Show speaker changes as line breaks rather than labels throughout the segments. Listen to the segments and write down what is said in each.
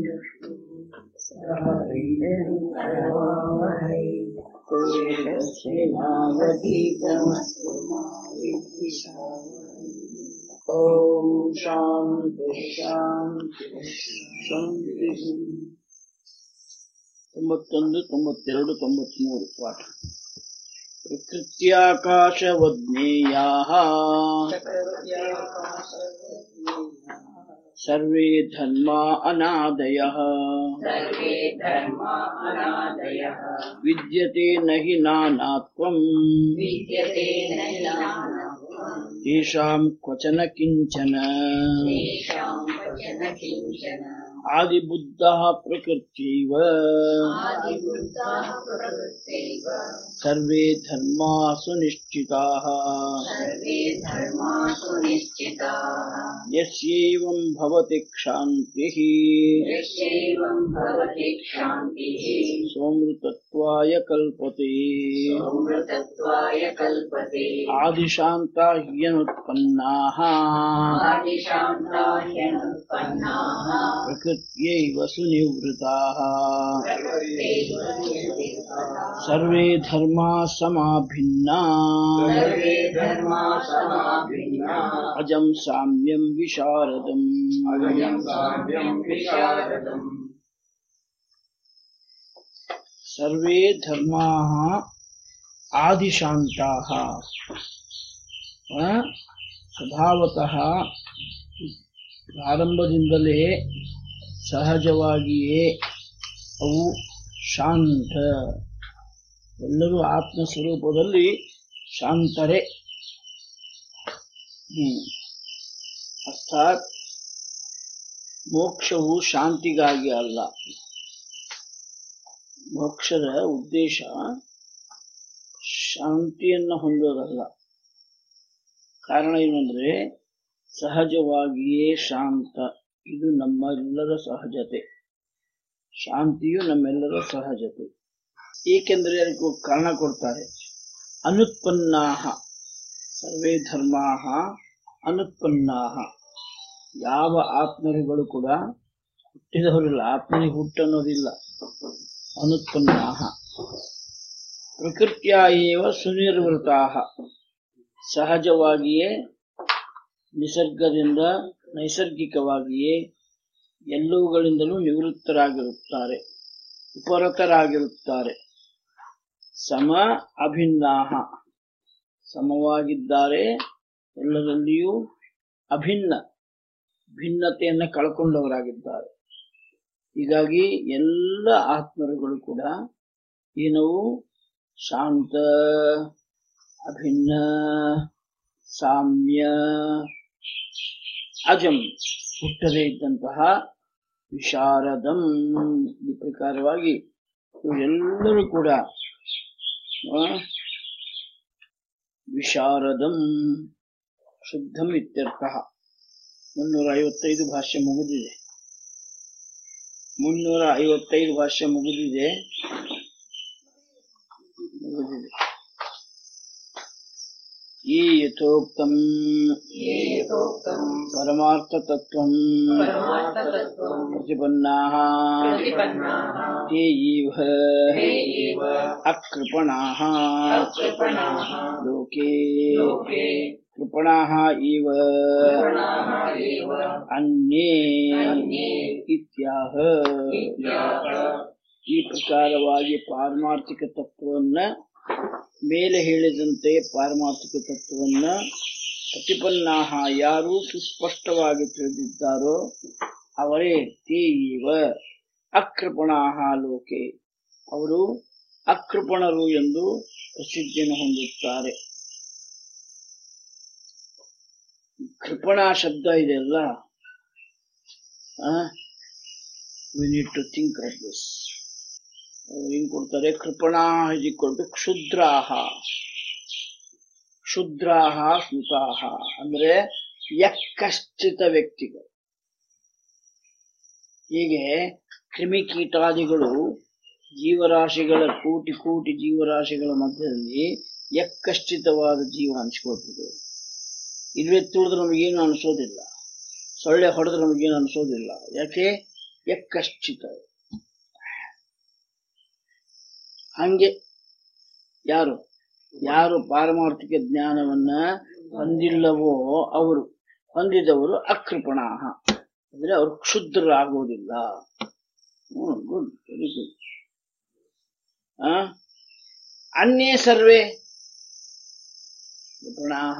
सहवीर्यङ्करवावहै तेजस्विनावधीतमस्तु मा विद्विषावहै ॐ शान्ति शान्ति शान्तिः ತೊಂಬತ್ತೊಂದು ತೊಂಬತ್ತೆರಡು ತೊಂಬತ್ಮೂರು ಪಾಠ ಪ್ರಕೃತ್ಯಾಕಾಶವಜ್ಞೇಯಾः ಸರ್ವೇ ಧರ್ಮಾ ಅನಾದಯಃ
सर्वे धर्मा अनादयः
ವಿದ್ಯತೆ ನ ಹಿ ನಾನಾತ್ವಂ
विद्यते न नानत्वम्
ತೇಷಾಂ ಕ್ವಚನ ಕಿಂಚನ
तेषां वचन किञ्चन
ಆದಿಬುದ್ಧಃ ಪ್ರಕೃತ್ಯೈವ
आदिवृत्ताः प्रवृत्तैव
ಸರ್ವೇ ಧರ್ಮಾ ಸುನಿಶ್ಚಿತಾಃ
सर्वे धर्मासु निश्चिताः
ಯಸ್ಯೈವಂ ಭವತಿ ಕ್ಷಾಂತಿಃ
यस्यैवं भवति क्षान्तिः
ಸೋಮೃತತ್ವಾಯ ಕಲ್ಪತೆ
सोमृतत्वाय कल्पते
ಆದಿಶಾಂತ ಹ್ಯನುತ್ಪನ್ನಾಃ
आदिशान्ता ह्यनुत्पन्नाः
ಪ್ರಕೃತ್ಯೈವ ಸುನಿವೃತಾಃ
प्रकृत्यैव निवृत्ताः
ಸರ್ವೇ ಧರ್ಮಾ ಸಮಾಭಿನ್ನಾ
सर्वे धर्मा समाभिन्नाः
ಅಜಂ ಸಾಮ್ಯಂ ವಿಶಾರದಂ
अजं साम्यं विशारदम्
ಸರ್ವೇ ಧರ್ಮಾಃ ಆದಿಶಾಂತಾಃ ಆ, ಸ್ವಭಾವತಃ ಪ್ರಾರಂಭದಿಂದಲೇ ಸಹಜವಾಗಿಯೇ ಅವು ಶಾಂತ ಎಲ್ಲರೂ ಆತ್ಮ ಸ್ವರೂಪದಲ್ಲಿ ಶಾಂತರೇ ಹ್ಮ್ ಅರ್ಥಾತ್ ಮೋಕ್ಷವು ಶಾಂತಿಗಾಗಿ ಅಲ್ಲ ಮೋಕ್ಷದ ಉದ್ದೇಶ ಶಾಂತಿಯನ್ನು ಹೊಂದೋದಲ್ಲ ಕಾರಣ ಏನಂದ್ರೆ ಸಹಜವಾಗಿಯೇ ಶಾಂತ ಇದು ನಮ್ಮೆಲ್ಲರ ಸಹಜತೆ ಶಾಂತಿಯು ನಮ್ಮೆಲ್ಲರ ಸಹಜತೆ ಏಕೆಂದರೆ ಅದಕ್ಕೆ ಕಾರಣ ಕೊಡ್ತಾರೆ ಅನುತ್ಪನ್ನಾಹ ಸರ್ವೇ ಧರ್ಮಾಹ ಅನುತ್ಪನ್ನಾಹ ಯಾವ ಆತ್ಮರುಗಳು ಕೂಡ ಹುಟ್ಟಿದವರಿಲ್ಲ ಆತ್ಮನಿಗೆ ಹುಟ್ಟನ್ನೋದಿಲ್ಲ ಅನುತ್ಪನ್ನಾಹ ಪ್ರಕೃತಿಯ ಏವ ಸುನಿರ್ವೃತಾಹ ಸಹಜವಾಗಿಯೇ ನಿಸರ್ಗದಿಂದ ನೈಸರ್ಗಿಕವಾಗಿಯೇ ಎಲ್ಲವುಗಳಿಂದಲೂ ನಿವೃತ್ತರಾಗಿರುತ್ತಾರೆ ಉಪರತರಾಗಿರುತ್ತಾರೆ ಸಮ ಅಭಿನ್ನಾಹ ಸಮವಾಗಿದ್ದಾರೆ ಎಲ್ಲರಲ್ಲಿಯೂ ಅಭಿನ್ನ ಭಿನ್ನತೆಯನ್ನು ಕಳ್ಕೊಂಡವರಾಗಿದ್ದಾರೆ ಹೀಗಾಗಿ ಎಲ್ಲ ಆತ್ಮರುಗಳು ಕೂಡ ಏನವು ಶಾಂತ ಅಭಿನ್ನ ಸಾಮ್ಯ ಅಜಂ ಹುಟ್ಟದೇ ಇದ್ದಂತಹ ವಿಶಾರದಂ ಈ ಪ್ರಕಾರವಾಗಿ ಇವರೆಲ್ಲರೂ ಕೂಡ ಆ, ವಿಶಾರದಂ ಶುದ್ಧಂ ಇತ್ಯರ್ಥ ಮುನ್ನೂರ ಐವತ್ತೈದು ಭಾಷ್ಯ ಮುಗಿದಿದೆ ಮುನ್ನೂರ ಐವತ್ತೈದು ಭಾಷ್ಯ ಮುಗಿದಿದೆ ಮುಗಿದಿದೆ ಈ ಯಥೋಕ್ತಂ
ये यथोक्तम्
ಪರಮಾರ್ಥತತ್ವಂ
परमार्थतत्त्वम्
ಪ್ರತಿಪನ್ನಾಃ
प्रतिपन्नाः
ते इव
ते एव
ಅಕೃಪಣಾಃ
अकृपणाः
ಲೋಕೆ
लोके
ಕೃಪಣಾಃ ಇವ
कृपणाः एव
ಅನ್ಯೇ
अन्ये
ಇತ್ಯಾಹ
इत्याह
ಈ ಪ್ರಕಾರವಾಗಿ ಪಾರಮಾರ್ಥಿಕ ತತ್ವವನ್ನ ಮೇಲೆ ಹೇಳಿದಂತೆ ಪಾರಮಾರ್ಥಿಕ ತತ್ವವನ್ನ ಪ್ರತಿಪನ್ನಾಹ ಯಾರು ಸುಸ್ಪಷ್ಟವಾಗಿ ತಿಳಿದಿದ್ದಾರೋ ಅವರೇ ತೇ ಇವ ಅಕೃಪಣಾಹ ಲೋಕೆ ಅವರು ಅಕೃಪಣರು ಎಂದು ಪ್ರಸಿದ್ಧಿಯನ್ನು ಹೊಂದುತ್ತಾರೆ ಕೃಪಣ ಶಬ್ದ ಇದೆಯಲ್ಲ we need to think of this ಏನ್ ಕೊಡ್ತಾರೆ ಕೃಪಣಾ ಇಕ್ಕೊಟ್ಟು ಕ್ಷುದ್ರಾಹ ಕ್ಷುದ್ರಾಹ ಸ್ಮೃತಾಹ ಅಂದ್ರೆ ಯಕ್ಕಶ್ಚಿತ ವ್ಯಕ್ತಿಗಳು ಹೀಗೆ ಕ್ರಿಮಿಕೀಟಾದಿಗಳು ಜೀವರಾಶಿಗಳ ಕೋಟಿ ಕೋಟಿ ಜೀವರಾಶಿಗಳ ಮಧ್ಯದಲ್ಲಿ ಯಕ್ಕಶ್ಚಿತವಾದ ಜೀವ ಅನಿಸ್ಕೊಳ್ತದೆ ಇಲ್ವೇ ತುಳಿದ್ರೆ ನಮಗೇನು ಅನಿಸೋದಿಲ್ಲ ಸೊಳ್ಳೆ ಹೊಡೆದ್ರೆ ನಮಗೇನು ಅನಿಸೋದಿಲ್ಲ ಯಾಕೆ ಯಕ್ಕಶ್ಚಿತ ಹಂಗೆ ಯಾರು ಯಾರು ಪಾರಮಾರ್ಥಿಕ ಜ್ಞಾನವನ್ನ ಹೊಂದಿಲ್ಲವೋ ಅವರು ಹೊಂದಿದವರು ಅಕೃಪಣಾಹ ಅಂದ್ರೆ ಅವರು ಕ್ಷುದ್ರರಾಗುವುದಿಲ್ಲ ಗುಡ್ ವೆರಿ ಗುಡ್ ಅನ್ಯೇ ಸರ್ವೇ ಕೃಪಣಾಹ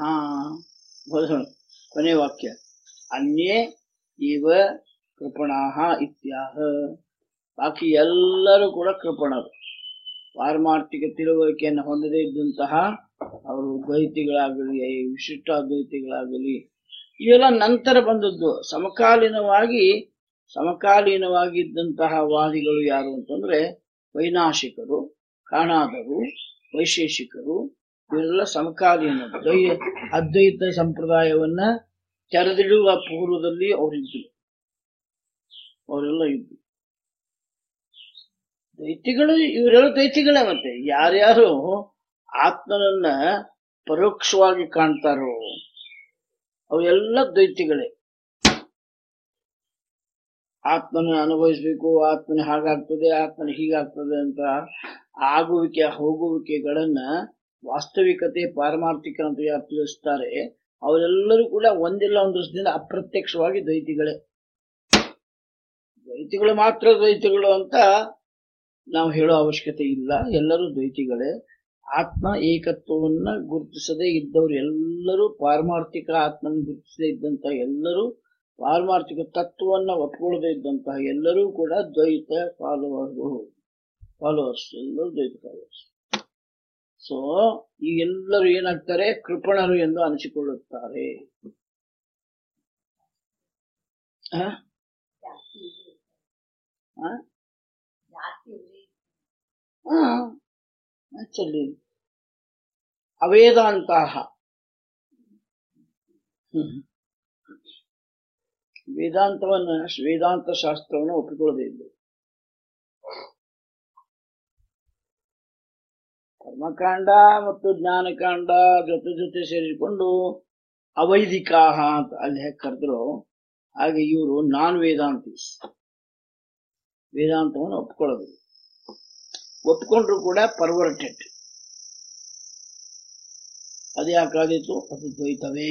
ಕೊನೆ ವಾಕ್ಯ ಅನ್ಯೇ ಇವ ಕೃಪಣಾಹ ಇತ್ಯಾಹ ಬಾಕಿ ಎಲ್ಲರೂ ಕೂಡ ಕೃಪಣರು ಪಾರಮಾರ್ಥಿಕ ತಿಳುವಳಿಕೆಯನ್ನು ಹೊಂದದೇ ಇದ್ದಂತಹ ಅವರು ದ್ವೈತಿಗಳಾಗಲಿ ವಿಶಿಷ್ಟ ಅದ್ವೈತಿಗಳಾಗಲಿ ಇವೆಲ್ಲ ನಂತರ ಬಂದದ್ದು ಸಮಕಾಲೀನವಾಗಿ ಸಮಕಾಲೀನವಾಗಿದ್ದಂತಹ ವಾದಿಗಳು ಯಾರು ಅಂತಂದ್ರೆ ವೈನಾಶಿಕರು ಕಾಣಾದರು ವೈಶೇಷಿಕರು ಇವರೆಲ್ಲ ಸಮಕಾಲೀನ ದ್ವೈ ಅದ್ವೈತ ಸಂಪ್ರದಾಯವನ್ನ ತೆರೆದಿಡುವ ಪೂರ್ವದಲ್ಲಿ ಅವರಿದ್ರು ಅವರೆಲ್ಲ ಇದ್ರು ದೈತಿಗಳು ಇವರೆಲ್ಲ ದೈತಿಗಳೇ ಮತ್ತೆ ಯಾರ್ಯಾರು ಆತ್ಮನನ್ನ ಪರೋಕ್ಷವಾಗಿ ಕಾಣ್ತಾರೋ ಅವೆಲ್ಲ ದೈತಿಗಳೇ ಆತ್ಮನ ಅನುಭವಿಸ್ಬೇಕು ಆತ್ಮನ ಹಾಗಾಗ್ತದೆ ಆತ್ಮನ ಹೀಗಾಗ್ತದೆ ಅಂತ ಆಗುವಿಕೆ ಹೋಗುವಿಕೆಗಳನ್ನ ವಾಸ್ತವಿಕತೆ ಪಾರಮಾರ್ಥಿಕ ಅಂತ ಯಾರು ತಿಳಿಸ್ತಾರೆ ಅವರೆಲ್ಲರೂ ಕೂಡ ಒಂದಿಲ್ಲ ಒಂದು ದೃಷ್ಟಿಯಿಂದ ಅಪ್ರತ್ಯಕ್ಷವಾಗಿ ದ್ವೈತಿಗಳೇ ದ್ವೈತಿಗಳು ಮಾತ್ರ ದ್ವೈತಿಗಳು ಅಂತ ನಾವು ಹೇಳೋ ಅವಶ್ಯಕತೆ ಇಲ್ಲ ಎಲ್ಲರೂ ದ್ವೈತಿಗಳೇ ಆತ್ಮ ಏಕತ್ವವನ್ನ ಗುರುತಿಸದೇ ಇದ್ದವರು ಎಲ್ಲರೂ ಪಾರಮಾರ್ಥಿಕ ಆತ್ಮನ ಗುರುತಿಸದೇ ಇದ್ದಂತ ಎಲ್ಲರೂ ಪಾರಮಾರ್ಥಿಕ ತತ್ವವನ್ನ ಒಪ್ಕೊಳ್ಳದೆ ಇದ್ದಂತಹ ಎಲ್ಲರೂ ಕೂಡ ದ್ವೈತ ಫಾಲೋವರ್ಗಳು ಫಾಲೋವರ್ಸ್ ಎಲ್ಲರೂ ದ್ವೈತ ಫಾಲೋವರ್ಸ್ ಸೊ ಈ ಎಲ್ಲರೂ ಏನಾಗ್ತಾರೆ ಕೃಪಣರು ಎಂದು ಅನಿಸಿಕೊಳ್ಳುತ್ತಾರೆ ಆ? ಆ? ಆ, actually, ಅವೇದಾಂತಹ ಹ್ಮ್. ವೇದಾಂತವನ್ನ ವೇದಾಂತ ಶಾಸ್ತ್ರವನ್ನು ಒಪ್ಪಿಕೊಳ್ಳದೇ ಇದ್ದು ಕರ್ಮಕಾಂಡ ಮತ್ತು ಜ್ಞಾನಕಾಂಡ ಜೊತೆ ಜೊತೆ ಸೇರಿಕೊಂಡು ಅವೈದಿಕಾಹ ಅಂತ ಅಲ್ಲಿ ಹೇಗೆ ಕರೆದ್ರು ಹಾಗೆ ಇವರು ನಾನ್ ವೇದಾಂತೀಸ್ ವೇದಾಂತವನ್ನು ಒಪ್ಕೊಳ್ಳೋದು ಒಪ್ಕೊಂಡ್ರು ಕೂಡ ಪರ್ವರ್ಟೆಡ್ ಅದ್ಯಾಕಾದೀತು ಅದು ದ್ವೈತವೇ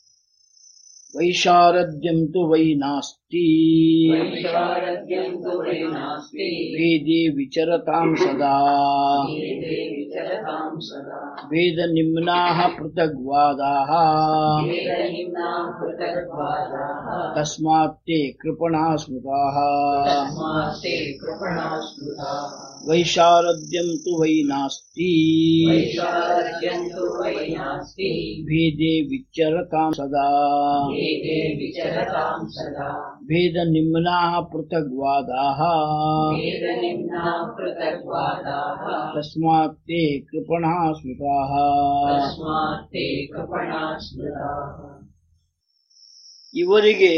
ವೈಶಾರದ್ಯಂ ತು ವೈ ನಾಸ್ತಿ
वैशारद्यं तु वै नास्ति
ವೇದೇ ವಿಚರತಾಂ ಸದಾ
वेदे विचरतां सदा
ವೇದ ನಿಮ್ನಾಹ ಪೃಥಗ್ವಾದಾಹ
वेदनिम्नां पृथग्वादाः
ತಸ್ಮಾತ್ ತೇ ಕೃಪಣಾ ಸ್ಮೃತಾಃ
तस्मास्ते कृपणा स्मृता
ವೈಶಾರದ್ಯಂ ತು ವೈ ನಾಸ್ತಿ
वैशारद्यं तु वै नास्ति
ವೇದೇ ವಿಚರತಾಂ ಸದಾ
वेदे विचरतां सदा
ವೇದ ನಿಮ್ನಾಹ ಪೃಥಗ್ವಾದಾಹ
वेदनिम्नां पृथग्वादाः
ತಸ್ಮಾತ್ ತೇ ಕೃಪಣಾ ಸ್ಮೃತಾಃ
तस्मात्ते कृपणा स्मृताः
ಇವರಿಗೆ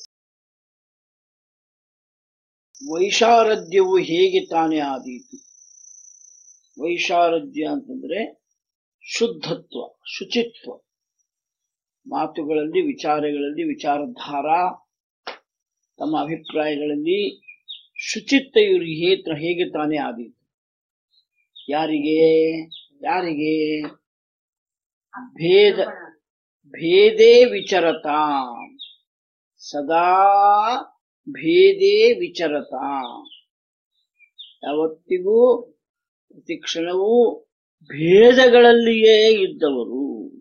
ವೈಶಾರದ್ಯವು ಹೇಗೆ ತಾನೇ ಆದೀತು ವೈಶಾರದ್ಯ ಅಂತಂದ್ರೆ ಶುದ್ಧತ್ವ ಶುಚಿತ್ವ ಮಾತುಗಳಲ್ಲಿ ವಿಚಾರಗಳಲ್ಲಿ ವಿಚಾರಧಾರ ತಮ್ಮ ಅಭಿಪ್ರಾಯಗಳಲ್ಲಿ ಶುಚಿತ್ವ ಇವರಿಗೆ ಹೇತ್ರ ಹೇಗೆ ತಾನೇ ಆದೀತು ಯಾರಿಗೆ ಯಾರಿಗೆ ಭೇದ ಭೇದೇ ವಿಚರತಾ ಸದಾ ಭೇದೇ ವಿಚರತಾ ಯಾವತ್ತಿಗೂ ಪ್ರತಿ ಕ್ಷಣವೂ ಭೇದಗಳಲ್ಲಿಯೇ ಇದ್ದವರು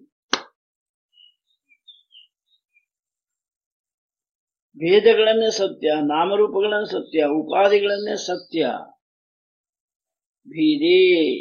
ಭೇದಗಳನ್ನೇ ಸತ್ಯ ನಾಮರೂಪಗಳನ್ನೇ ಸತ್ಯ ಉಪಾಧಿಗಳನ್ನೇ ಸತ್ಯ ಭೇದೇ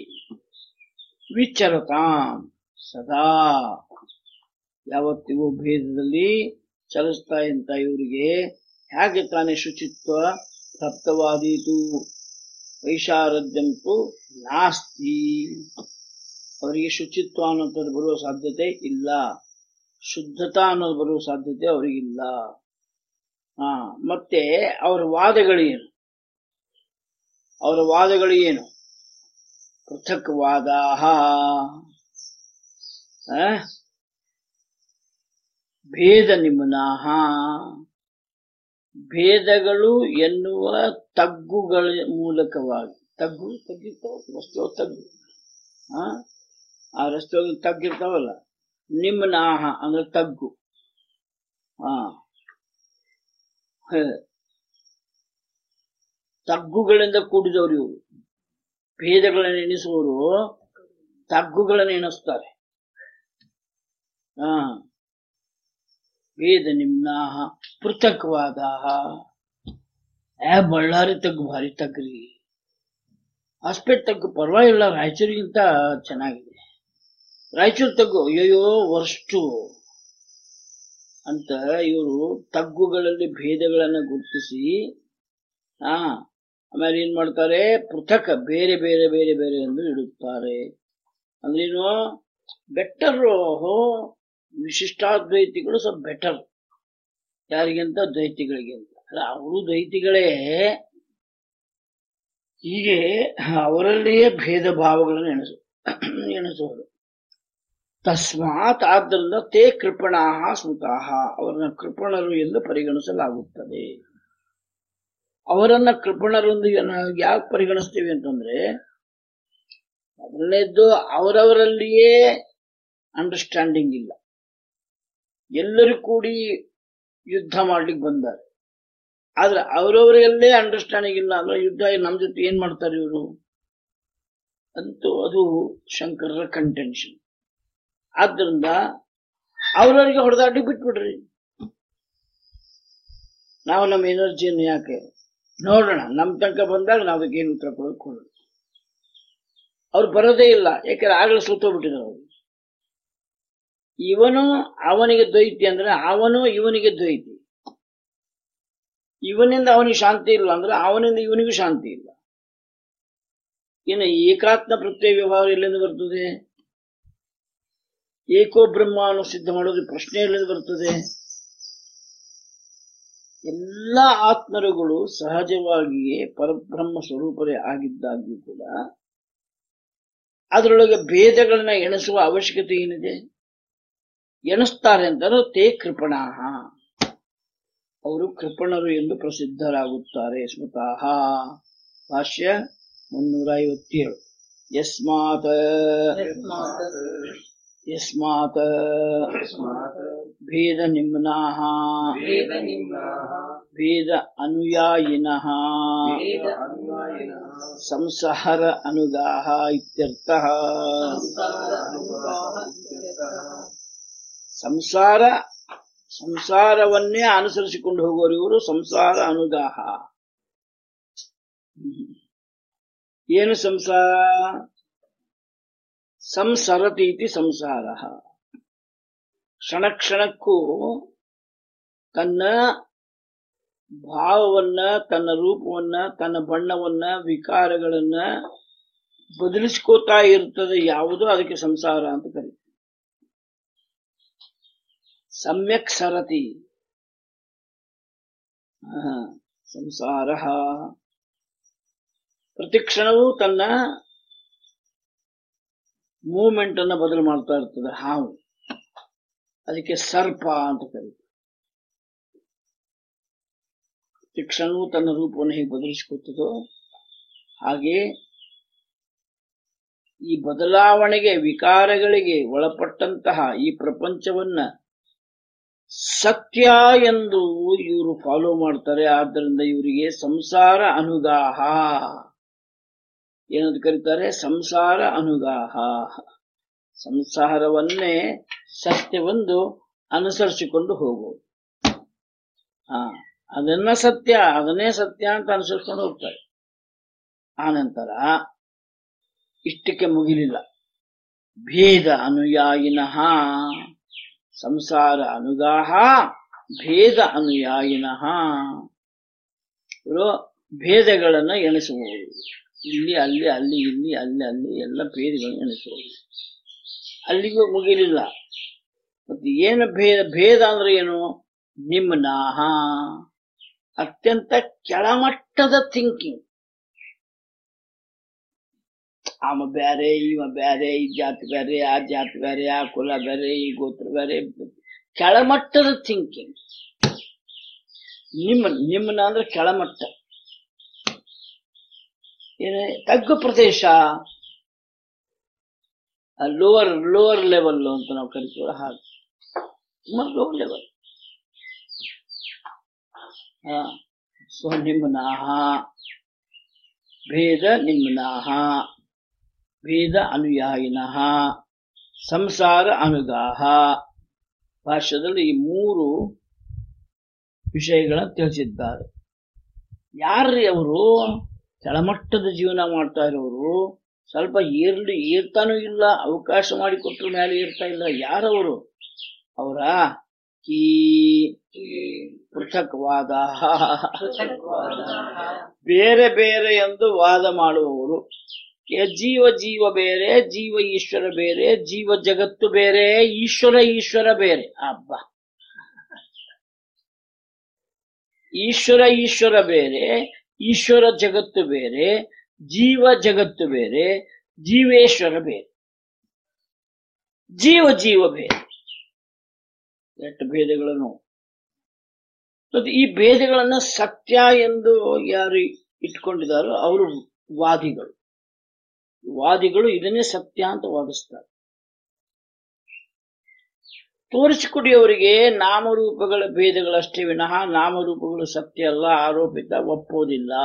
ವಿಚರತಾಂ ಸದಾ ಯಾವತ್ತಿಗೂ ಭೇದದಲ್ಲಿ ಚಲಿಸ್ತಾ ಇಂತ ಇವರಿಗೆ ಹೇಗೆ ತಾನೇ ಶುಚಿತ್ವ ಪ್ರಾಪ್ತವಾದೀತು ವೈಶಾರದ್ಯಂತೂ ನಾಸ್ತಿ ಅವರಿಗೆ ಶುಚಿತ್ವ ಅನ್ನೋಂಥದ್ದು ಬರುವ ಸಾಧ್ಯತೆ ಇಲ್ಲ ಶುದ್ಧತಾ ಅನ್ನೋದು ಬರುವ ಸಾಧ್ಯತೆ ಅವರಿಗಿಲ್ಲ ಹಾ ಮತ್ತೆ ಅವರ ವಾದಗಳು ಏನು ಅವರ ವಾದಗಳು ಏನು ಪೃಥಕ್ ವಾದ ಭೇದ ನಿಮ್ನಾಹ ಭೇದಗಳು ಎನ್ನುವ ತಗ್ಗುಗಳ ಮೂಲಕವಾಗಿ ತಗ್ಗು ತಗ್ಗಿರ್ತಾವ ರಸ್ತೆ ತಗ್ಗು ಆ ಆ ರಸ್ತೆ ತಗ್ಗಿರ್ತಾವಲ್ಲ ನಿಮ್ಮ ನಾಹ ಅಂದ್ರೆ ತಗ್ಗು ಹಾ ಹ. ತಗ್ಗುಗಳಿಂದ ಕೂಡಿದವರು ಇವರು ಭೇದಗಳನ್ನು ಎಣಿಸುವವರು ತಗ್ಗುಗಳನ್ನು ಎಣಿಸ್ತಾರೆ ಹಾ ವೇದ ನಿಮ್ನಾಹ ಪೃಥಕ್ವಾದಾಹ ಆ ಬಳ್ಳಾರಿ ತಗ್ಗು ಭಾರಿ ತಗ್ಗ್ರಿ ಹಾಸ್ಪೇಟ್ ತಗ್ಗು ಪರವಾಗಿಲ್ಲ ರಾಯಚೂರಿಗಿಂತ ಚೆನ್ನಾಗಿದೆ ರಾಯಚೂರು ತಗ್ಗು ಅಯ್ಯೋ ವರ್ಷ್ಟು ಅಂತ ಇವರು ತಗ್ಗುಗಳಲ್ಲಿ ಭೇದಗಳನ್ನು ಗುರುತಿಸಿ ಹಾ ಆಮೇಲೆ ಏನ್ ಮಾಡ್ತಾರೆ ಪೃಥಕ್ ಬೇರೆ ಬೇರೆ ಬೇರೆ ಬೇರೆ ಎಂದು ಇಡುತ್ತಾರೆ ಅಂದ್ರೇನು ಬೆಟರ್ ವಿಶಿಷ್ಟಾದ್ವೈತಿಗಳು ಸ್ವಲ್ಪ ಬೆಟರ್ ಯಾರಿಗಿಂತ ದ್ವೈತಿಗಳಿಗಿಂತ ಅಲ್ಲ ಅವರು ದ್ವೈತಿಗಳೇ ಹೀಗೆ ಅವರಲ್ಲಿಯೇ ಭೇದ ಭಾವಗಳನ್ನು ಎಣಿಸು ಎಣಿಸುವರು ತಸ್ಮಾತ್ ಆದ್ದರಿಂದ ತೇ ಕೃಪಣಾಹ ಸ್ಮೃತಾಹ ಅವರನ್ನ ಕೃಪಣರು ಎಂದು ಪರಿಗಣಿಸಲಾಗುತ್ತದೆ ಅವರನ್ನ ಕೃಪಣರು ಎಂದು ಯಾಕೆ ಪರಿಗಣಿಸ್ತೀವಿ ಅಂತಂದ್ರೆ ಮೊದಲನೇದ್ದು ಅವರವರಲ್ಲಿಯೇ ಅಂಡರ್ಸ್ಟ್ಯಾಂಡಿಂಗ್ ಇಲ್ಲ ಎಲ್ಲರೂ ಕೂಡಿ ಯುದ್ಧ ಮಾಡ್ಲಿಕ್ಕೆ ಬಂದಾರೆ ಆದ್ರೆ ಅವರವರಲ್ಲೇ ಅಂಡರ್ಸ್ಟ್ಯಾಂಡಿಂಗ್ ಇಲ್ಲ ಅಂದ್ರೆ ಯುದ್ಧ ನಮ್ ಜೊತೆ ಏನ್ ಮಾಡ್ತಾರೆ ಇವರು ಅಂತೂ ಅದು ಶಂಕರರ ಕಂಟೆನ್ಷನ್ ಆದ್ರಿಂದ ಅವ್ರವ್ರಿಗೆ ಹೊಡೆದಾಡಿ ಬಿಟ್ಬಿಡ್ರಿ ನಾವು ನಮ್ಮ ಎನರ್ಜಿಯನ್ನು ಯಾಕೆ ನೋಡೋಣ ನಮ್ ತನಕ ಬಂದಾಗ ನಾವು ಅದಕ್ಕೆ ಏನು ಉತ್ತರ ಕೊಡೋಕೆ ಕೊಡೋಣ ಅವ್ರು ಬರೋದೇ ಇಲ್ಲ ಯಾಕಂದ್ರೆ ಆಗಲೇ ಸುತ್ತೋಗ್ಬಿಟ್ಟಿದ್ರು ಅವರು ಇವನು ಅವನಿಗೆ ದ್ವೈತಿ ಅಂದ್ರೆ ಅವನು ಇವನಿಗೆ ದ್ವೈತಿ ಇವನಿಂದ ಅವನಿಗೆ ಶಾಂತಿ ಇಲ್ಲ ಅಂದ್ರೆ ಅವನಿಂದ ಇವನಿಗೂ ಶಾಂತಿ ಇಲ್ಲ ಇನ್ನು ಏಕಾತ್ಮ ಪ್ರತ್ಯಯ ವ್ಯವಹಾರ ಎಲ್ಲಿಂದ ಬರ್ತದೆ ಏಕೋ ಬ್ರಹ್ಮವನ್ನು ಸಿದ್ಧ ಮಾಡೋದು ಪ್ರಶ್ನೆ ಎಲ್ಲಿಂದ ಬರ್ತದೆ ಎಲ್ಲ ಆತ್ಮರುಗಳು ಸಹಜವಾಗಿಯೇ ಪರಬ್ರಹ್ಮ ಸ್ವರೂಪರೇ ಆಗಿದ್ದಾಗ್ಯೂ ಕೂಡ ಅದರೊಳಗೆ ಭೇದಗಳನ್ನ ಎಣಿಸುವ ಅವಶ್ಯಕತೆ ಏನಿದೆ ಎಣಿಸ್ತಾರೆ ಅಂತಾರೆ ತೇ ಕೃಪಣಾಹ ಅವರು ಕೃಪಣರು ಎಂದು ಪ್ರಸಿದ್ಧರಾಗುತ್ತಾರೆ ಸ್ಮೃತಃ ಭಾಷ್ಯ ಮುನ್ನೂರ ಐವತ್ತೇಳು ಯಸ್ಮಾತ್ ಯಸ್ಮಾತ್ ಭೇದ ನಿಮ್ನಾಹ ಭೇದ ಅನುಯಾಯಿನಃ ಸಂಸಾರ ಅನುಗಾಹ ಇತ್ಯರ್ಥಃ ಸಂಸಾರ ಸಂಸಾರವನ್ನೇ ಅನುಸರಿಸಿಕೊಂಡು ಹೋಗುವರು ಇವರು ಸಂಸಾರ ಅನುಗಾಹ ಹ್ಮ್. ಏನು ಸಂಸಾರ ಸಂಸರತಿ ಇತಿ ಸಂಸಾರ ಕ್ಷಣ ಕ್ಷಣಕ್ಕೂ ತನ್ನ ಭಾವವನ್ನ ತನ್ನ ರೂಪವನ್ನ ತನ್ನ ಬಣ್ಣವನ್ನ ವಿಕಾರಗಳನ್ನ ಬದಲಿಸ್ಕೋತಾ ಇರ್ತದೆ ಯಾವುದು ಅದಕ್ಕೆ ಸಂಸಾರ ಅಂತ ಕರೀತಾರೆ ಸಮ್ಯಕ್ ಸರತಿ ಆ, ಸಂಸಾರ ಪ್ರತಿ ಕ್ಷಣವೂ ತನ್ನ ಮೂವ್ಮೆಂಟ್ ಅನ್ನ ಬದಲು ಮಾಡ್ತಾ ಇರ್ತದೆ ಹಾವು ಅದಕ್ಕೆ ಸರ್ಪ ಅಂತ ಕರೀತಾರೆ ಪ್ರತಿ ಕ್ಷಣವೂ ತನ್ನ ರೂಪವನ್ನು ಹೇಗೆ ಬದಲಿಸ್ಕೊತದೋ ಹಾಗೆ ಈ ಬದಲಾವಣೆಗೆ ವಿಕಾರಗಳಿಗೆ ಒಳಪಟ್ಟಂತಹ ಈ ಪ್ರಪಂಚವನ್ನ ಸತ್ಯ ಎಂದು ಇವರು ಫಾಲೋ ಮಾಡ್ತಾರೆ ಆದ್ದರಿಂದ ಇವರಿಗೆ ಸಂಸಾರ ಅನುಗಾಹ ಏನಂತ ಕರೀತಾರೆ ಸಂಸಾರ ಅನುಗಾಹ ಸಂಸಾರವನ್ನೇ ಸತ್ಯವೆಂದು ಅನುಸರಿಸಿಕೊಂಡು ಹೋಗುವುದು ಹಾ ಅದನ್ನ ಸತ್ಯ ಅದನ್ನೇ ಸತ್ಯ ಅಂತ ಅನುಸರಿಸ್ಕೊಂಡು ಹೋಗ್ತಾರೆ ಆನಂತರ ಇಷ್ಟಕ್ಕೆ ಮುಗಿಲಿಲ್ಲ ಭೇದ ಅನುಯಾಯಿನಃ ಸಂಸಾರ ಅನುಗಾಹ ಭೇದ ಅನುಯಾಯಿನಃ ಇವರು ಭೇದಗಳನ್ನ ಎಣಿಸುವವರು ಇಲ್ಲಿ ಅಲ್ಲಿ ಅಲ್ಲಿ ಇಲ್ಲಿ ಅಲ್ಲಿ ಅಲ್ಲಿ ಎಲ್ಲ ಭೇದಗಳನ್ನು ಎಣಿಸುವವರು ಅಲ್ಲಿಗೂ ಮುಗಿಲಿಲ್ಲ ಮತ್ತೆ ಏನು ಭೇದ ಭೇದ ಅಂದ್ರೆ ಏನು ನಿಮ್ನಾಹ ಅತ್ಯಂತ ಕೆಳಮಟ್ಟದ ಥಿಂಕಿಂಗ್ ಅವ ಬ್ಯಾರೆ ಇವ ಬ್ಯಾರೆ ಈ ಜಾತಿ ಬ್ಯಾರೆ ಆ ಜಾತಿ ಬ್ಯಾರೆ ಆ ಕುಲ ಬ್ಯಾರೆ ಈ ಗೋತ್ರ ಬ್ಯಾರೆ ಕೆಳಮಟ್ಟದ ಥಿಂಕಿಂಗ್ ನಿಮ್ಮ ನಿಮ್ಮನ ಅಂದ್ರೆ ಕೆಳಮಟ್ಟ ಏನ ತಗ್ಗು ಪ್ರದೇಶ ಲೋವರ್ ಲೋವರ್ ಲೆವೆಲ್ ಅಂತ ನಾವು ಕರಿತೀವಲ್ಲ ಹಾಗೆ ತುಂಬಾ ಲೋ ಲೆವೆಲ್ ಹಾ ಸೊ ನಿಮ್ನಾಹ ಭೇದ ನಿಮ್ನಾಹ ಭೇದ ಅನುಯಾಯಿನಃ ಸಂಸಾರ ಅನುಗಾಹ ಭಾಷ್ಯದಲ್ಲಿ ಈ ಮೂರು ವಿಷಯಗಳನ್ನ ತಿಳಿಸಿದ್ದಾರೆ ಯಾರ್ರಿ ಅವರು ಕೆಳಮಟ್ಟದ ಜೀವನ ಮಾಡ್ತಾ ಇರೋರು ಸ್ವಲ್ಪ ಏರ್ಲಿ ಏರ್ತಾನೂ ಇಲ್ಲ ಅವಕಾಶ ಮಾಡಿಕೊಟ್ರ ಮೇಲೆ ಏರ್ತಾ ಇಲ್ಲ ಯಾರವರು ಅವರ ಈ ಪೃಥಕ್ವಾದ ಬೇರೆ ಬೇರೆ ಎಂದು ವಾದ ಮಾಡುವವರು ಏ ಜೀವ ಜೀವ ಬೇರೆ ಜೀವ ಈಶ್ವರ ಬೇರೆ ಜೀವ ಜಗತ್ತು ಬೇರೆ ಈಶ್ವರ ಈಶ್ವರ ಬೇರೆ ಅಬ್ಬ ಈಶ್ವರ ಈಶ್ವರ ಬೇರೆ ಈಶ್ವರ ಜಗತ್ತು ಬೇರೆ ಜೀವ ಜಗತ್ತು ಬೇರೆ ಜೀವೇಶ್ವರ ಬೇರೆ ಜೀವ ಜೀವ ಬೇರೆ ಎಷ್ಟು ಭೇದಗಳನ್ನು ಮತ್ತೆ ಈ ಭೇದಗಳನ್ನ ಸತ್ಯ ಎಂದು ಯಾರು ಇಟ್ಕೊಂಡಿದ್ದಾರೋ ಅವರು ವಾದಿಗಳು ವಾದಿಗಳು ಇದನ್ನೇ ಸತ್ಯ ಅಂತ ವಾದಿಸ್ತಾರೆ ತೋರಿಸಿಕೊಡಿ ಅವರಿಗೆ ನಾಮರೂಪಗಳ ಭೇದಗಳಷ್ಟೇ ವಿನಃ ನಾಮರೂಪಗಳು ಸತ್ಯ ಅಲ್ಲ ಆರೋಪಿತ ಒಪ್ಪೋದಿಲ್ಲ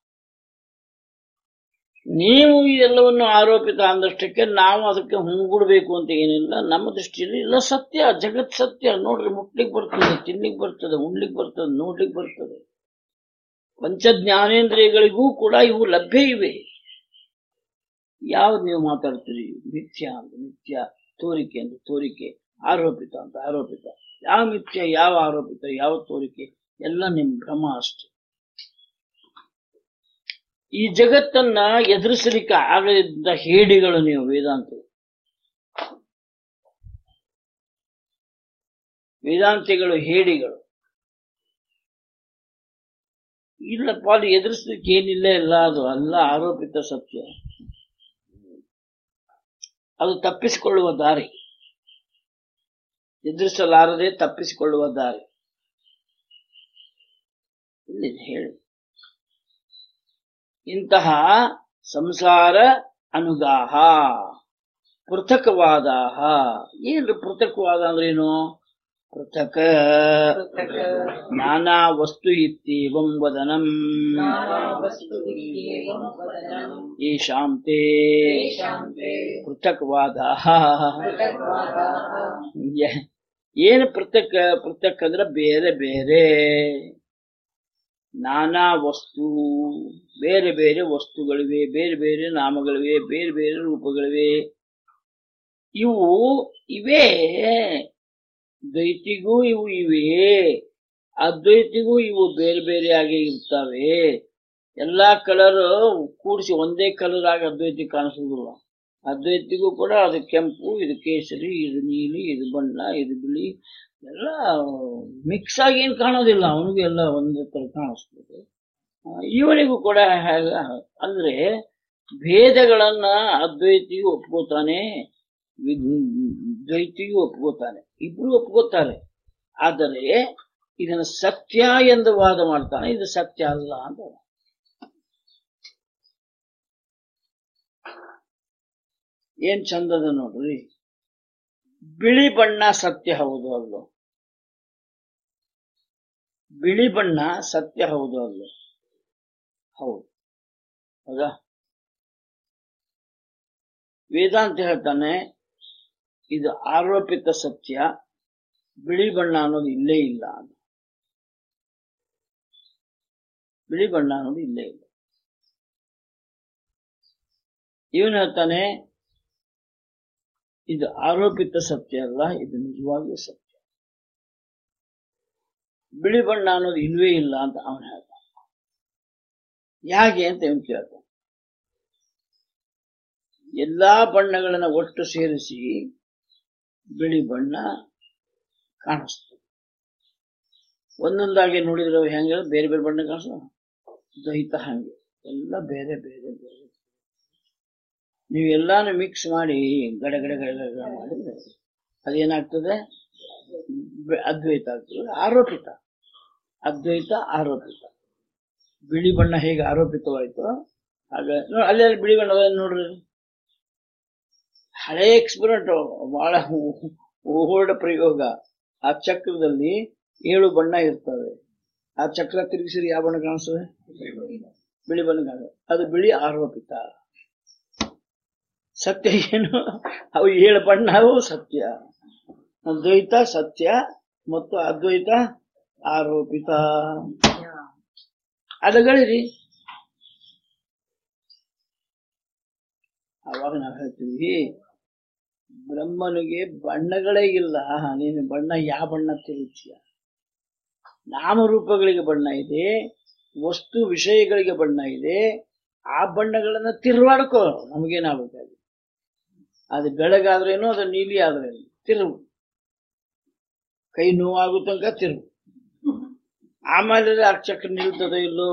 ನೀವು ಇದೆಲ್ಲವನ್ನು ಆರೋಪಿತ ಅಂದಷ್ಟಕ್ಕೆ ನಾವು ಅದಕ್ಕೆ ಹುಂಗುಡ್ಬೇಕು ಅಂತ ಏನಿಲ್ಲ ನಮ್ಮ ದೃಷ್ಟಿಯಲ್ಲಿ ಇಲ್ಲ ಸತ್ಯ ಜಗತ್ ಸತ್ಯ ನೋಡ್ರಿ ಮುಟ್ಲಿಕ್ ಬರ್ತದೆ ತಿನ್ಲಿಕ್ ಬರ್ತದೆ ಉಣ್ಲಿಕ್ ಬರ್ತದೆ ನೋಡ್ಲಿಕ್ ಬರ್ತದೆ ಪಂಚ ಜ್ಞಾನೇಂದ್ರಿಯಗಳಿಗೂ ಕೂಡ ಇವು ಲಭ್ಯ ಇವೆ ಯಾವ್ದು ನೀವು ಮಾತಾಡ್ತೀರಿ ಮಿಥ್ಯ ಅಂತ ಮಿಥ್ಯ ತೋರಿಕೆ ಅಂತ ತೋರಿಕೆ ಆರೋಪಿತ ಅಂತ ಆರೋಪಿತ ಯಾವ ಮಿಥ್ಯ ಯಾವ ಆರೋಪಿತ ಯಾವ ತೋರಿಕೆ ಎಲ್ಲ ನಿಮ್ ಭ್ರಮ ಅಷ್ಟೆ ಈ ಜಗತ್ತನ್ನ ಎದುರಿಸಲಿಕ್ಕೆ ಆಗದಿದ್ದ ಹೇಡಿಗಳು ನೀವು ವೇದಾಂತ ವೇದಾಂತಿಗಳು ಹೇಡಿಗಳು ಇಲ್ಲಪ್ಪ ಅದು ಎದುರಿಸ್ಲಿಕ್ಕೆ ಏನಿಲ್ಲ ಇಲ್ಲ ಅದು ಅಲ್ಲ ಆರೋಪಿತ ಸತ್ಯ ಅದು ತಪ್ಪಿಸಿಕೊಳ್ಳುವ ದಾರಿ ಎದುರಿಸಲಾರದೆ ತಪ್ಪಿಸಿಕೊಳ್ಳುವ ದಾರಿ ಇಲ್ಲಿ ಹೇಳಿ ಇಂತಹ ಸಂಸಾರ ಅನುಗಾಹ ಪೃಥಕವಾದಾಹ ಏನು ಪೃಥಕ್ವಾದ ಅಂದ್ರೇನು ಪೃಥಕ
ಪೃಥಕ್
ನಾನಾ ವಸ್ತು ಇತ್ಯೇವಂ ವದನಂ
ನಾನಾವಸ್ತುವಿತ್ಯೇವಂ ವದನಂ
ಯೇಷಾಂ ತೇ
ತೇಷಾಂ ತೇ
ಪೃಥಕ್ವಾದಾಹ
ಪೃಥಕ್ವಾದಾಃ
ಯ- ಏನು ಪೃಥಕ್ ಪೃಥಕ್ ಅಂದ್ರೆ ಬೇರೆ ಬೇರೆ ನಾನಾ ವಸ್ತು ಬೇರೆ ಬೇರೆ ವಸ್ತುಗಳಿವೆ ಬೇರೆ ಬೇರೆ ನಾಮಗಳಿವೆ ಬೇರೆ ಬೇರೆ ರೂಪಗಳಿವೆ ಇವು ಇವೇ ದ್ವೈತಿಗೂ ಇವು ಇವೆ ಅದ್ವೈತಿಗೂ ಇವು ಬೇರೆ ಬೇರೆಯಾಗಿ ಇರ್ತವೆ ಎಲ್ಲಾ ಕಲರ್ ಕೂಡಿಸಿ ಒಂದೇ ಕಲರ್ ಆಗಿ ಅದ್ವೈತಿ ಕಾಣಿಸುವುದಿಲ್ಲ ಅದ್ವೈತಿಗೂ ಕೂಡ ಅದು ಕೆಂಪು ಇದು ಕೇಸರಿ ಇದು ನೀಲಿ ಇದು ಬಣ್ಣ ಇದು ಬಿಳಿ ಎಲ್ಲ ಮಿಕ್ಸ್ ಆಗಿ ಏನು ಕಾಣೋದಿಲ್ಲ ಅವನಿಗೂ ಎಲ್ಲ ಒಂದೇ ತರ ಕಾಣಿಸ್ತದೆ ಆ, ಇವನಿಗೂ ಕೂಡ ಹಾಗೆ ಅಂದ್ರೆ ಭೇದಗಳನ್ನ ಅದ್ವೈತಿಯು ಒಪ್ಕೋತಾನೆ ವಿ- ದ್ವೈತಿಯು ಒಪ್ಕೋತಾನೆ ಇಬ್ರು ಒಪ್ಕೋತಾರೆ ಆದರೆ ಇದನ್ನ ಸತ್ಯ ಎಂದು ವಾದ ಮಾಡ್ತಾನೆ ಇದು ಸತ್ಯ ಅಲ್ಲ ಅಂತ ಏನ್ ಚಂದದ ನೋಡ್ರಿ ಬಿಳಿ ಬಣ್ಣ ಸತ್ಯ ಹೌದು ಅಲ್ಲೋ ಬಿಳಿ ಬಣ್ಣ ಸತ್ಯ ಹೌದು ಅಲ್ಲೋ ಹೌದು ಹೌದಾ ವೇದಾಂತ ಹೇಳ್ತಾನೆ ಇದು ಆರೋಪಿತ ಸತ್ಯ ಬಿಳಿ ಬಣ್ಣ ಅನ್ನೋದು ಇಲ್ಲೇ ಇಲ್ಲ ಅಂತ ಬಿಳಿ ಬಣ್ಣ ಅನ್ನೋದು ಇಲ್ಲೇ ಇಲ್ಲ ಇವನು ಹೇಳ್ತಾನೆ ಇದು ಆರೋಪಿತ ಸತ್ಯ ಅಲ್ಲ ಇದು ನಿಜವಾಗಿಯೂ ಸತ್ಯ ಬಿಳಿ ಬಣ್ಣ ಅನ್ನೋದು ಇಲ್ವೇ ಇಲ್ಲ ಅಂತ ಅವನು ಹೇಳ್ತಾನೆ ಯಾಕೆ ಅಂತ ಇವನು ಕೇಳ್ತಾನೆ ಎಲ್ಲಾ ಬಣ್ಣಗಳನ್ನ ಒಟ್ಟು ಸೇರಿಸಿ ಬಿಳಿ ಬಣ್ಣ ಕಾಣಿಸ್ತದೆ ಒಂದೊಂದಾಗಿ ನೋಡಿದ್ರೆ ಅವು ಹೆಂಗೆ ಬೇರೆ ಬೇರೆ ಬಣ್ಣ ಕಾಣಿಸ್ತದೆ ದ್ವೈತ ಹಂಗೆ ಎಲ್ಲ ಬೇರೆ ಬೇರೆ ಬೇರೆ ನೀವು ಎಲ್ಲಾನು ಮಿಕ್ಸ್ ಮಾಡಿ ಗಡ ಗಡ ಗಡ ಗಡ ಗಡ ಮಾಡಿದ್ರೆ ಅದೇನಾಗ್ತದೆ ಬೆ- ಅದ್ವೈತ ಆಗ್ತದೆ ಆರೋಪಿತ ಅದ್ವೈತ ಆರೋಪಿತ ಬಿಳಿ ಬಣ್ಣ ಹೇಗೆ ಆರೋಪಿತವಾಯ್ತು ಹಾಗೆ ನೋಡಿ ಅಲ್ಲಿ ಅಲ್ಲಿ ಬಿಳಿ ಬಣ್ಣ ಅದ ನೋಡ್ರಿ ಹಳೆ ಎಕ್ಸ್ಪೆರಿಮೆಂಟ್ ಬಹಳ ಓಲ್ಡ್ ಪ್ರಯೋಗ ಆ ಚಕ್ರದಲ್ಲಿ ಏಳು ಬಣ್ಣ ಇರ್ತವೆ ಆ ಚಕ್ರ ತಿರುಗಿಸಿದ್ರೆ ಯಾವ ಬಣ್ಣ ಕಾಣಿಸ್ತದೆ ಬಿಳಿ ಬಣ್ಣ ಕಾಣಿಸ್ತದೆ ಅದು ಬಿಳಿ ಆರೋಪಿತ ಸತ್ಯ ಏನು ಅವು ಏಳು ಬಣ್ಣ ಅವು ಸತ್ಯ ದ್ವೈತ ಸತ್ಯ ಮತ್ತು ಅದ್ವೈತ ಆರೋಪಿತ ಅದಗಳಿರಿ ಅವಾಗ ನಾವು ಹೇಳ್ತೀವಿ ಬ್ರಹ್ಮನಿಗೆ ಬಣ್ಣಗಳೇ ಇಲ್ಲ ನೀನು ಬಣ್ಣ ಯಾವ ಬಣ್ಣ ತಿರುಚಿಯ ನಾಮರೂಪಗಳಿಗೆ ಬಣ್ಣ ಇದೆ ವಸ್ತು ವಿಷಯಗಳಿಗೆ ಬಣ್ಣ ಇದೆ ಆ ಬಣ್ಣಗಳನ್ನ ತಿರುವಾಡ್ಕೋ ನಮಗೇನಾಗಬೇಕಾಗಿ ಅದು ಬೆಳಗಾದ್ರೇನು ಅದು ನೀಲಿ ಆದ್ರೇನು ತಿರುವು ಕೈ ನೋವಾಗೋ ತನಕ ತಿರುವು ಆಮೇಲೆ ಆ ಚಕ್ರ ನಿಲ್ತದೋ ಇಲ್ಲೋ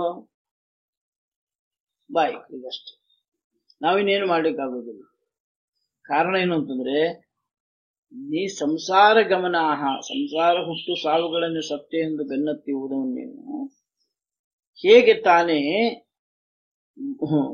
ಬಾಯ್ ಇದಷ್ಟೇ ನಾವಿನ್ನೇನು ಮಾಡ್ಲಿಕ್ಕಾಗೋದಿಲ್ಲ ಕಾರಣ ಏನು ಅಂತಂದ್ರೆ ನೀ ಸಂಸಾರ ಗಮನಾಹ ಸಂಸಾರ ಹುಟ್ಟು ಸಾವುಗಳನ್ನು ಸತ್ಯ ಎಂದು ಬೆನ್ನತ್ತಿ ನೀನು ಹೇಗೆ ತಾನೇ ಹ್ಮ್,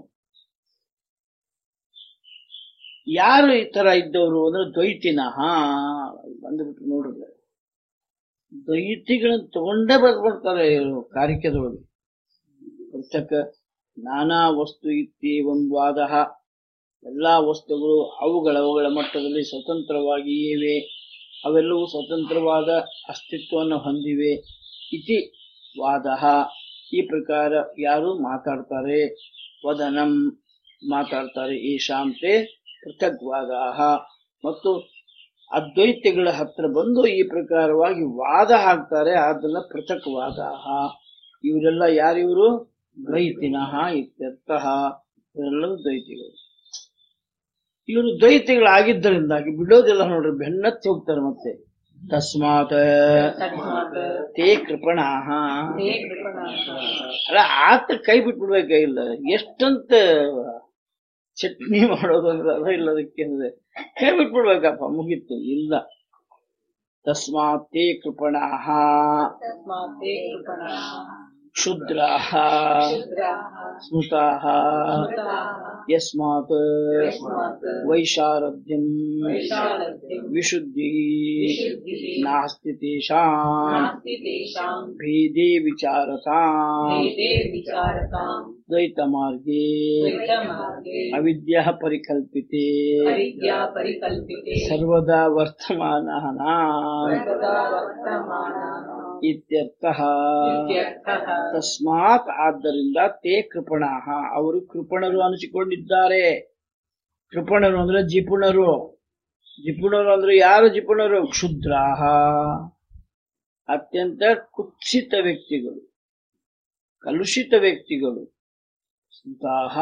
ಯಾರು ಈ ತರ ಇದ್ದವರು ಅಂದ್ರೆ ದ್ವೈತಿನ ಹಾ ಬಂದ್ಬಿಟ್ಟು ನೋಡಿದ್ರೆ ದ್ವೈತಿಗಳನ್ನ ತಗೊಂಡೇ ಬರ್ಬಿಡ್ತಾರೆ ಇವ್ರು ಕಾರಿಕೆದೊಳಗೆ ಪುಸ್ತಕ ನಾನಾ ವಸ್ತು ಇತ್ಯೇವಂ ವಾದ ಎಲ್ಲಾ ವಸ್ತುಗಳು ಅವುಗಳ ಅವುಗಳ ಮಟ್ಟದಲ್ಲಿ ಸ್ವತಂತ್ರವಾಗಿಯೇ ಇವೆ ಅವೆಲ್ಲವೂ ಸ್ವತಂತ್ರವಾದ ಅಸ್ತಿತ್ವವನ್ನು ಹೊಂದಿವೆ ಇತಿ ವಾದ ಈ ಪ್ರಕಾರ ಯಾರು ಮಾತಾಡ್ತಾರೆ ವದನಂ ಮಾತಾಡ್ತಾರೆ ಈಶಾಂತೆ ಪೃಥಗ್ವಾದ ಮತ್ತು ಅದ್ವೈತಿಗಳ ಹತ್ರ ಬಂದು ಈ ಪ್ರಕಾರವಾಗಿ ವಾದ ಹಾಕ್ತಾರೆ ಅದನ್ನ ಪೃಥಕ್ವಾದ ಇವರೆಲ್ಲ ಯಾರಿವರು ದ್ವೈತಿನಃ ಇತ್ಯರ್ಥಃ ಇವರೆಲ್ಲರೂ ದ್ವೈತಿಗಳು ಇವರು ದ್ವೈತಿಗಳಾಗಿದ್ದರಿಂದಾಗಿ ಬಿಡೋದಿಲ್ಲ ನೋಡ್ರಿ ಬೆನ್ನತ್ತಿ ಹೋಗ್ತಾರೆ ಮತ್ತೆ ತಸ್ಮಾತ್
ತಸ್ಮಾತ್
ತೇ ಕೃಪಣಾಹ
ತೇ ಕೃಪಣಾಃ
ಅಲ್ಲ ಆತ ಕೈ ಬಿಟ್ಬಿಡ್ಬೇಕ ಇಲ್ಲ ಎಷ್ಟಂತ ಚಟ್ನಿ ಮಾಡೋದು ಅಂದ್ರೆ ಅದ ಇಲ್ಲ ಅದಕ್ಕೆ ಅಂದ್ರೆ ಕೈ ಬಿಟ್ಬಿಡ್ಬೇಕಪ್ಪ ಮುಗೀತು ಇಲ್ಲ ತಸ್ಮಾತ್ ತೇ ಕೃಪಣಾಹ
ತಸ್ಮಾತ್ ತೇ ಕೃಪಣಾಃ
ಕ್ಷುದ್ರಾಹ
ಶೂದ್ರಾಃ
ಸ್ಮೃತಾಹ
ಸ್ಮೃತಾಃ
ಯಸ್ಮಾತ್
ಯಸ್ಮಾತ್
ವೈಶಾರದ್ಯಂ
ವೈಶಾರದ್ಯಂ
ವಿಶುದ್ಧಿ
ವಿಶುದ್ಧಿಃ
ನಾಸ್ತಿ ತೇಷಾಂ
ನಾಸ್ತಿ ತೇಷಾಂ
ಭೇದೇ ವಿಚಾರತಾಂ
ವೇದೇ ವಿಚಾರತಾಂ
ದ್ವೈತ ಮಾರ್ಗೇ
ದ್ವೈತಮಾರ್ಗೆ
ಅವಿದ್ಯಾ ಪರಿಕಲ್ಪಿತೆ
ಅವಿದ್ಯಾ ಪರಿಕಲ್ಪಿತೆ
ಸರ್ವದಾ ವರ್ತಮಾನಃ
ಸರ್ವದಾ ವರ್ತಮಾನಾನಾಂ
ಇತ್ಯರ್ಥಃ
ಇತ್ಯರ್ಥಃ
ತಸ್ಮಾತ್ ಆದ್ದರಿಂದ ತೇ ಕೃಪಣಾಹ ಅವರು ಕೃಪಣರು ಅನಿಸಿಕೊಂಡಿದ್ದಾರೆ ಕೃಪಣರು ಅಂದ್ರೆ ಜಿಪುಣರು ಜಿಪುಣರು ಅಂದ್ರೆ ಯಾರು ಜಿಪುಣರು ಕ್ಷುದ್ರಾಹ ಅತ್ಯಂತ ಕುತ್ಸಿತ ವ್ಯಕ್ತಿಗಳು ಕಲುಷಿತ ವ್ಯಕ್ತಿಗಳು ಸ್ಮೃತಾಹ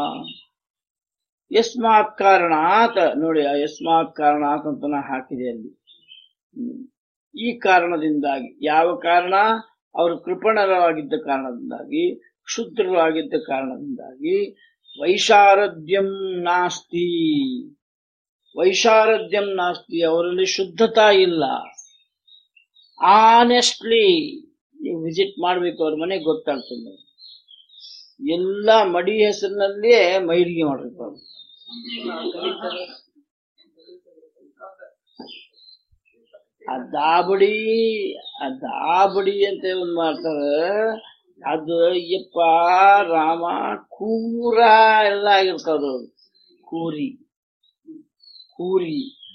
ಯಸ್ಮಾತ್ ಕಾರಣಾತ್ ನೋಡಿ ಆ ಯಸ್ಮಾತ್ ಕಾರಣಾತ್ ಅಂತ ನಾ ಹಾಕಿದೆ ಅಲ್ಲಿ ಹ್ಮ್. ಈ ಕಾರಣದಿಂದಾಗಿ ಯಾವ ಕಾರಣ ಅವರು ಕೃಪಣರಾಗಿದ್ದ ಕಾರಣದಿಂದಾಗಿ ಕ್ಷುದ್ರರಾಗಿದ್ದ ಕಾರಣದಿಂದಾಗಿ ವೈಶಾರದ್ಯಂ ನಾಸ್ತಿ ವೈಶಾರದ್ಯಂ ನಾಸ್ತಿ ಅವರಲ್ಲಿ ಶುದ್ಧತಾ ಇಲ್ಲ ಆನೆಸ್ಟ್ಲಿ ನೀವು ವಿಸಿಟ್ ಮಾಡ್ಬೇಕು ಅವ್ರ ಮನೆಗೆ ಗೊತ್ತಾಗ್ತದೆ ಎಲ್ಲ ಮಡಿ ಹೆಸರಿನಲ್ಲೇ ಮೈಲಿಗೆ ಮಾಡ್ಬೇಕು ಅವ್ರು ಆ ದಾಬಡಿ ಆ ದಾಬಡಿ ಅಂತ ಒಂದ್ ಮಾಡ್ತಾರೆ ಅದು ಅಯ್ಯಪ್ಪ ರಾಮ ಕೂರ ಎಲ್ಲ ಆಗಿರ್ತದ ಕೂರಿ ಕೂರಿ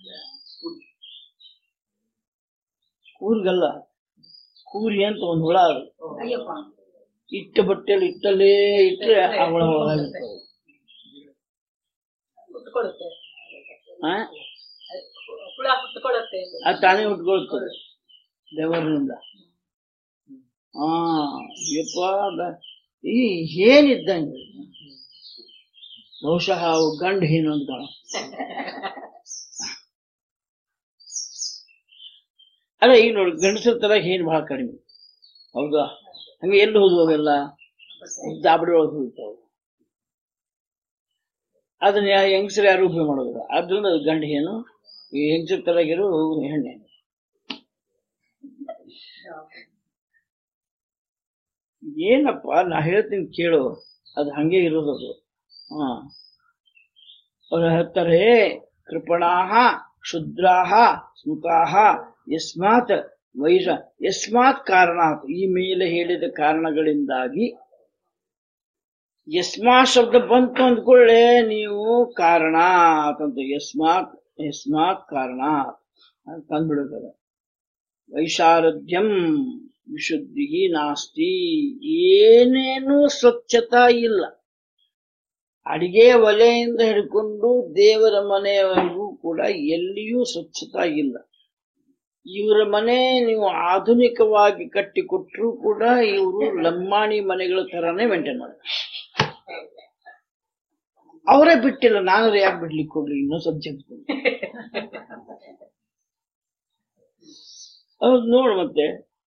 ಕೂರ್ಗಲ್ಲ ಕೂರಿ ಅಂತ ಒಂದ್ ಹುಳ ಅದು ಇಟ್ಟ ಬಟ್ಟೆಯಲ್ಲಿ ಇಟ್ಟಲ್ಲೇ ಇಟ್ಟರೆ ಆ ಹುಳ ಒಳಗಾಗಿರ್ತದೆ
ಹುಟ್ಕೊಳ್ಳುತ್ತೆ
ಆ
ಹುಳ ಹುಟ್ಕೊಳ್ಳುತ್ತೆ
ಅದು ತಾನೇ ಉಟ್ಕೊಳ್ತದೆ ದೇವರಿನಿಂದ ಹಾ ಯಪ್ಪ ಬ- ಈ ಏನಿದ್ದಂಗೆ ಬಹುಶಃ ಅವು ಗಂಡು ಏನು ಅಂತ ಕಾಣ ಅಲ್ಲ ಈಗ ನೋಡಿ ಗಂಡಸರ ತರ ಏನ್ ಬಹಳ ಕಡಿಮೆ ಹೌದಾ ಹಂಗೆ ಎಲ್ಲಿ ಹೋದ್ವು ಅವೆಲ್ಲ ದಾಬಡಿ ಒಳಗೆ ಹೋಗ್ತಾವ ಅದನ್ನ ಯಾ- ಹೆಂಗಸರು ಯಾರು ಉಪಯೋಗ ಮಾಡೋದಿಲ್ಲ ಆದ್ರಿಂದ ಅದು ಗಂಡು ಏನು ಈ ಹೆಂಗಸರ ತರ ಇರೋ ಹೆಣ್ಣೆ ಏನಪ್ಪ ನಾ ಹೇಳ್ತೀನಿ ಕೇಳು ಅದು ಹಂಗೆ ಇರೋದದು ಹಾ ಅವ್ರು ಹೇಳ್ತಾರೆ ಕೃಪಣಾಹ ಕ್ಷುದ್ರಾಹ ಸ್ಮೃತಾಹ ಯಸ್ಮಾತ್ ವೈಷ ಯಸ್ಮಾತ್ ಕಾರಣಾತ್ ಈ ಮೇಲೆ ಹೇಳಿದ ಕಾರಣಗಳಿಂದಾಗಿ ಯಸ್ಮಾ ಶಬ್ದ ಬಂತು ಅಂದ್ಕೊಳ್ಳೆ ನೀವು ಕಾರಣ ಅಂತಂತ ಯಸ್ಮಾತ್ ಯಸ್ಮಾತ್ ಕಾರಣ ಅಂತ ಅಂದ್ಬಿಡುತ್ತದೆ ವೈಶಾರಥ್ಯಂ ವಿಶುದ್ಧಿ ನಾಸ್ತಿ ಏನೇನೂ ಸ್ವಚ್ಛತಾ ಇಲ್ಲ ಅಡಿಗೆ ಒಲೆಯಿಂದ ಹಿಡ್ಕೊಂಡು ದೇವರ ಮನೆಯವರೆಗೂ ಕೂಡ ಎಲ್ಲಿಯೂ ಸ್ವಚ್ಛತಾ ಇಲ್ಲ ಇವರ ಮನೆ ನೀವು ಆಧುನಿಕವಾಗಿ ಕಟ್ಟಿಕೊಟ್ರು ಕೂಡ ಇವರು ಲಂಬಾಣಿ ಮನೆಗಳ ತರಾನೇ ಮೇಂಟೈನ್ ಮಾಡ್ತಾರೆ ಅವರೇ ಬಿಟ್ಟಿಲ್ಲ ನಾನು ಯಾಕೆ ಬಿಡ್ಲಿಕ್ಕೆ ಹೋಗ್ಲಿ ಇನ್ನೂ ಸಬ್ಜೆಕ್ಟ್ ಹೌದು ನೋಡು ಮತ್ತೆ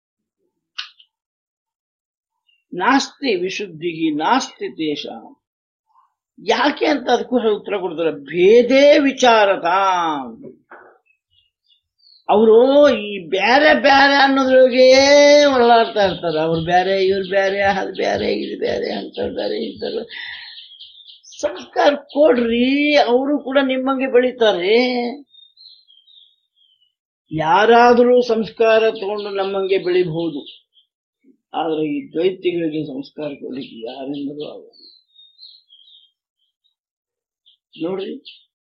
ನಾಸ್ತಿ ವಿಶುದ್ಧಿ ನಾಸ್ತಿ ದೇಶ ಯಾಕೆ ಅಂತ ಅದಕ್ಕೂ ಉತ್ತರ ಕೊಡ್ತಾರೆ ಭೇದೇ ವಿಚಾರತ ಅವರು ಈ ಬ್ಯಾರೆ ಬ್ಯಾರೆ ಅನ್ನೋದ್ರೊಳಗೆ ಒಳ್ಳಾಡ್ತಾ ಇರ್ತಾರೆ ಅವ್ರು ಬ್ಯಾರೆ ಇವ್ರು ಬ್ಯಾರೆ ಅದು ಬ್ಯಾರೆ ಇದು ಬ್ಯಾರೆ ಅಂತ ಬ್ಯಾರೆ ಇಂಥವ್ರು ಸಂಸ್ಕಾರ ಕೊಡ್ರಿ ಅವರು ಕೂಡ ನಿಮ್ಮಂಗೆ ಬೆಳಿತಾರೆ ಯಾರಾದರೂ ಸಂಸ್ಕಾರ ತಗೊಂಡು ನಮ್ಮಂಗೆ ಬೆಳಿಬಹುದು ಆದ್ರೆ ಈ ದ್ವೈತಿಗಳಿಗೆ ಸಂಸ್ಕಾರ ಕೊಡ್ಲಿಕ್ಕೆ ಯಾರಿಂದಲೂ ಆಗಲ್ಲ ನೋಡ್ರಿ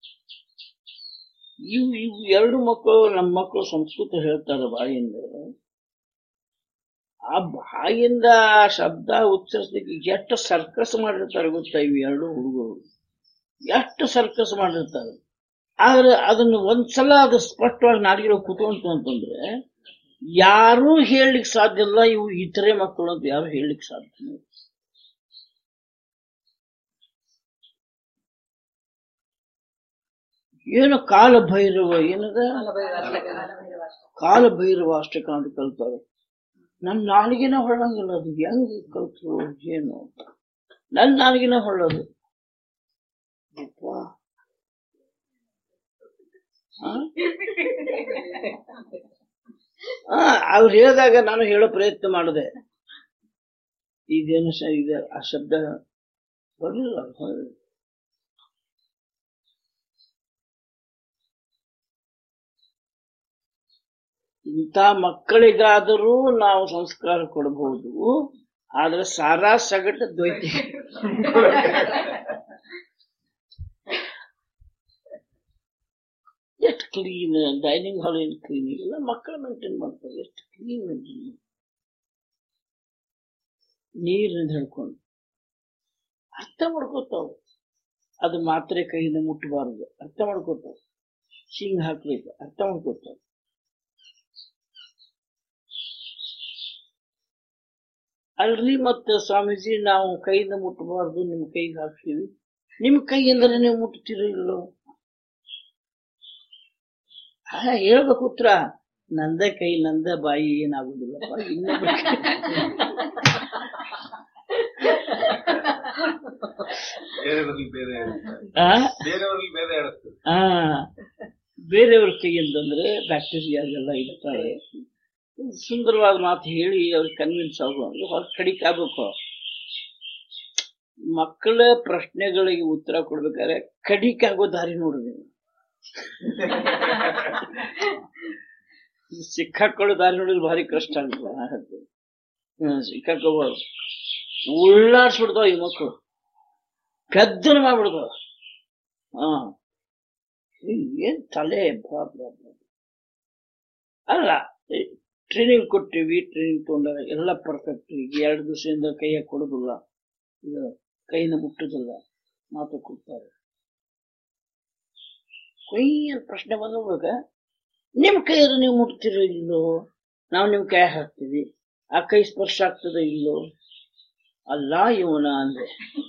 ಇವು ಇವು ಎರಡು ಮಕ್ಕಳು ನಮ್ಮ ಮಕ್ಕಳು ಸಂಸ್ಕೃತ ಹೇಳ್ತಾರೆ ಬಾಯಿಂದ ಆ ಬಾಯಿಂದ ಆ ಶಬ್ದ ಉಚ್ಚರಿಸ್ಲಿಕ್ಕೆ ಎಷ್ಟು ಸರ್ಕಸ್ ಮಾಡಿರ್ತಾರೆ ಗೊತ್ತಾ ಇವು ಎರಡು ಹುಡುಗರು ಎಷ್ಟು ಸರ್ಕಸ್ ಮಾಡಿರ್ತಾರೆ ಆದ್ರೆ ಅದನ್ನು ಒಂದ್ಸಲ ಅದು ಸ್ಪಷ್ಟವಾಗಿ ನಾಡಿಗೆ ಕುತ್ಕೊಂತು ಅಂತಂದ್ರೆ ಯಾರೂ ಹೇಳಲಿಕ್ಕೆ ಸಾಧ್ಯ ಇಲ್ಲ ಇವು ಇತರೆ ಮಕ್ಕಳು ಅಂತ ಯಾರು ಹೇಳಲಿಕ್ಕೆ ಸಾಧ್ಯ ಇಲ್ಲ. ಏನು ಕಾಲ ಭೈರವ ಏನದ ಕಾಲ ಭೈರವ ಅಷ್ಟೇ ಕಾಣ್ ಕಲ್ತಾರೆ ನನ್ನ ನಾಲಿಗೆನ ಹೊಳ್ಳಂಗಿಲ್ಲ ಅದು ಹೆಂಗ್ ಕಲ್ತರು ಏನು ನನ್ನ ನಾಲಿಗೆನ ಹೊಳ್ಳೋದು ಯಪ್ಪ. ಆ? ಆ, ಅವ್ರು ಹೇಳಿದಾಗ ನಾನು ಹೇಳೋ ಪ್ರಯತ್ನ ಮಾಡಿದೆ ಇದೇನು ಶ ಇದೆ ಆ ಶಬ್ದ ಬರಲಿಲ್ಲ ಹೊರಗೆ. ಇಂಥ ಮಕ್ಕಳಿಗಾದರೂ ನಾವು ಸಂಸ್ಕಾರ ಕೊಡಬಹುದು ಆದ್ರೆ ಸಾರಾ ಸಗಟ ದ್ವೈತಿ ಎಷ್ಟು ಕ್ಲೀನ್ ಡೈನಿಂಗ್ ಹಾಲ್ ಏನು ಕ್ಲೀನ್ ಇಲ್ಲ ಮಕ್ಕಳು ಮೇಂಟೈನ್ ಮಾಡ್ತಾರೆ ಎಷ್ಟು ಕ್ಲೀನ್ ಮೇಂಟೈನ್ ನೀರಿನಿಂದ ಹಿಡ್ಕೊಂಡು ಅರ್ಥ ಮಾಡ್ಕೋತಾವ ಅದು ಮಾತ್ರೆ ಕೈಯಿಂದ ಮುಟ್ಟಬಾರದು ಅರ್ಥ ಮಾಡ್ಕೋತಾವ ಹಿಂಗ್ ಹಾಕ್ಬೇಕು ಅರ್ಥ ಮಾಡ್ಕೋತಾವ ಅಲ್ರಿ ಮತ್ತೆ ಸ್ವಾಮೀಜಿ ನಾವು ಕೈಯಿಂದ ಮುಟ್ಟಬಾರ್ದು ನಿಮ್ ಕೈಗೆ ಹಾಕ್ತೀವಿ ನಿಮ್ ಕೈಯಿಂದಲೇ ನೀವು ಮುಟ್ತೀರೋ ಇಲ್ಲೋ ಹಾ ಹೇಳ್ಬೇಕು ಉತ್ತರ ನಂದೇ ಕೈ ನಂದೇ ಬಾಯಿ ಏನಾಗುದಿಲ್ಲಪ್ಪ ಇನ್ನೊಬ್ಬ
ಬೇರೆಯವರಲ್ಲಿ ಬೇರೆ ಹೇಳ್ತಾರೆ
ಆ
ಬೇರೆಯವರಲ್ಲಿ ಬೇರೆ ಹೇಳ್ತಾರೆ
ಆ ಬೇರೆಯವ್ರ ಕೈಯಿಂದಂದ್ರೆ ಬ್ಯಾಕ್ಟೀರಿಯಾ ಎಲ್ಲ ಇರ್ತಾರೆ ಸುಂದರವಾದ ಮಾತು ಹೇಳಿ ಅವ್ರಿಗೆ ಕನ್ವಿನ್ಸ್ ಆಗೋ ಹೊರ ಕಡಿಕ್ ಆಗ್ಬೇಕು ಮಕ್ಕಳ ಪ್ರಶ್ನೆಗಳಿಗೆ ಉತ್ತರ ಕೊಡ್ಬೇಕಾದ್ರೆ ಕಡಿಕ್ ಆಗೋ ದಾರಿ ನೋಡ್ರಿ ನೀವು ಸಿಕ್ಕಾಕೊಳ್ಳೋ ದಾರಿ ನೋಡಿದ್ರೆ ಭಾರಿ ಕಷ್ಟ ಆಗುತ್ತೆ ಹ್ಮ್ ಸಿಕ್ಕಾಕೋಬಾರ್ದು ಉಳ್ಳಾಡ್ಸ್ಬಿಡ್ತಾವ ಈ ಮಕ್ಕಳು ಪೆದ್ದನ ಮಾಡ್ಬಿಡ್ತಾವ ಹಾ ಏ- ಏನ್ ತಲೆ ಬಾಪ್ ಬಾಪ್ ಬಾಪ್. ಅಲ್ಲ ಟ್ರೈನಿಂಗ್ ಕೊಟ್ಟಿವಿ ಟ್ರೈನಿಂಗ್ ತಗೊಂಡಾಗ ಎಲ್ಲ ಪರ್ಫೆಕ್ಟ್ ಈಗ ಎರಡು ದಿವಸದಿಂದ ಕೈಯ ಕೊಡುದಿಲ್ಲ ಇದು ಕೈನ ಮುಟ್ಟುದಿಲ್ಲ ಮಾತು ಕೊಡ್ತಾರೆ ಕೊಯ್ಯ ಪ್ರಶ್ನೆ ಬಂದಾಗ ನಿಮ್ ಕೈಯಲ್ಲಿ ನೀವು ಮುಟ್ತಿರೋ ಇಲ್ಲೋ ನಾವು ನಿಮ್ ಕೈ ಹಾಕ್ತೀವಿ ಆ ಕೈ ಸ್ಪರ್ಶ ಆಗ್ತದೆ ಇಲ್ಲೋ ಅಲ್ಲ ಇವನ ಅಂದ್ರೆ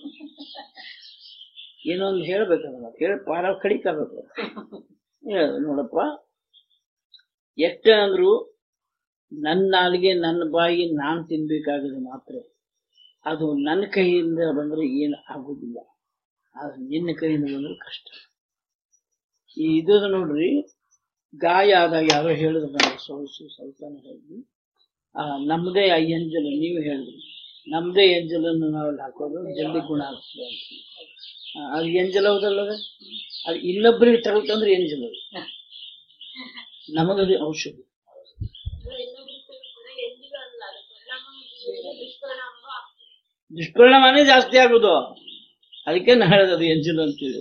ಏನೋ ಒಂದು ಹೇಳ್ಬೇಕಲ್ಲ ಹೇಳಿ ಪಾರ ಕಡಿಕಬೇಕು ಹೇಳ ನೋಡಪ್ಪ ಎಷ್ಟೇ ಅಂದ್ರು ನನ್ನ ನಾಲಿಗೆ ನನ್ನ ಬಾಯಿ ನಾನ್ ತಿನ್ಬೇಕಾಗಿದೆ ಮಾತ್ರ ಅದು ನನ್ನ ಕೈಯಿಂದ ಬಂದ್ರೆ ಏನು ಆಗುದಿಲ್ಲ ಆದ್ರೆ ನಿನ್ನ ಕೈಯಿಂದ ಬಂದ್ರೆ ಕಷ್ಟ ಈ ಇದು ನೋಡ್ರಿ ಗಾಯ ಆದಾಗ ಯಾರೋ ಹೇಳಿದ್ರು ನನಗೆ ಸೊಗಸು ಸ್ವಲ್ಪನೇ ಹೇಳಿ ಆ ನಮ್ಮದೇ ಆ ಎಂಜಲು ನೀವು ಹೇಳಿದ್ರಿ ನಮ್ದೇ ಎಂಜಲನ್ನು ನಾವಲ್ಲಿ ಹಾಕೋದು ಜಲ್ದಿ ಗುಣ ಆಗ್ತದೆ ಅಂತ ಆ, ಅದು ಎಂಜಲ್ ಹೌದಲ್ಲ ಅದು? ಅದು ಇನ್ನೊಬ್ಬರಿಗೆ ತಗೊಳ್ತಂದ್ರೆ ಎಂಜಲ್ ಅದು ನಮಗದು ಔಷಧಿ ದುಷ್ಪರಿಣಾಮನೇ ಜಾಸ್ತಿ ಆಗುದು ಅದಕ್ಕೆ ನಾ ಹೇಳೋದು ಎಂಜಲ್ ಅಂತೇಳಿ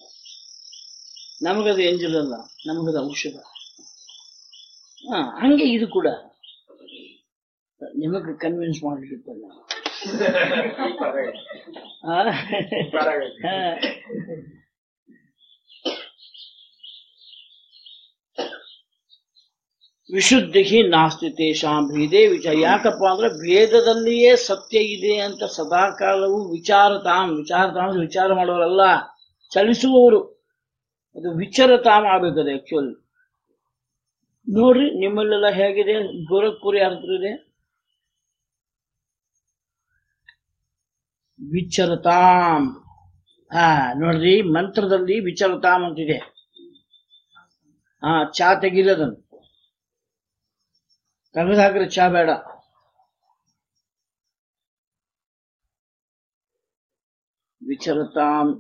ನಮಗದು ಎಂಜಲ್ ಅಲ್ಲ ನಮಗದು ಔಷಧ ಹಾ ಹಂಗೆ ಇದು ಕೂಡ ನಿಮಗೆ ಕನ್ವಿನ್ಸ್ ಮಾಡ್ಲಿಕ್ಕಿತ್ತಲ್ಲ ಆ? ಹಾ. ವಿಶುದ್ಧಿ ನಾಸ್ತಿ ತೇಷಾಂ ಭೇದೇ ವಿಚಾರ ಯಾಕಪ್ಪ ಅಂದ್ರೆ ಭೇದದಲ್ಲಿಯೇ ಸತ್ಯ ಇದೆ ಅಂತ ಸದಾಕಾಲವು ವಿಚಾರತಾಂ ವಿಚಾರತಾಂ ಅಂದ್ರೆ ವಿಚಾರ ಮಾಡೋರಲ್ಲ ಚಲಿಸುವವರು ಅದು ವಿಚಾರತಾಂ ಆಗಬೇಕದು ಆಕ್ಚುಲಿ ನೋಡ್ರಿ ನಿಮ್ಮಲ್ಲೆಲ್ಲ ಹೇಗಿದೆ ಗೋರಖ್ಪುರ ಯಾರ ಹತ್ರ ಇದೆ ವಿಚರತಾಂ ಹಾ ನೋಡ್ರಿ ಮಂತ್ರದಲ್ಲಿ ವಿಚರತಾಂ ಅಂತಿದೆ ಹಾ ಚಾ ತೆಗಿಲದನ್ ತೆಗೆದು ಹಾಕ್ರಿ ಚಾ ಬೇಡ ವಿಚರತಾಂ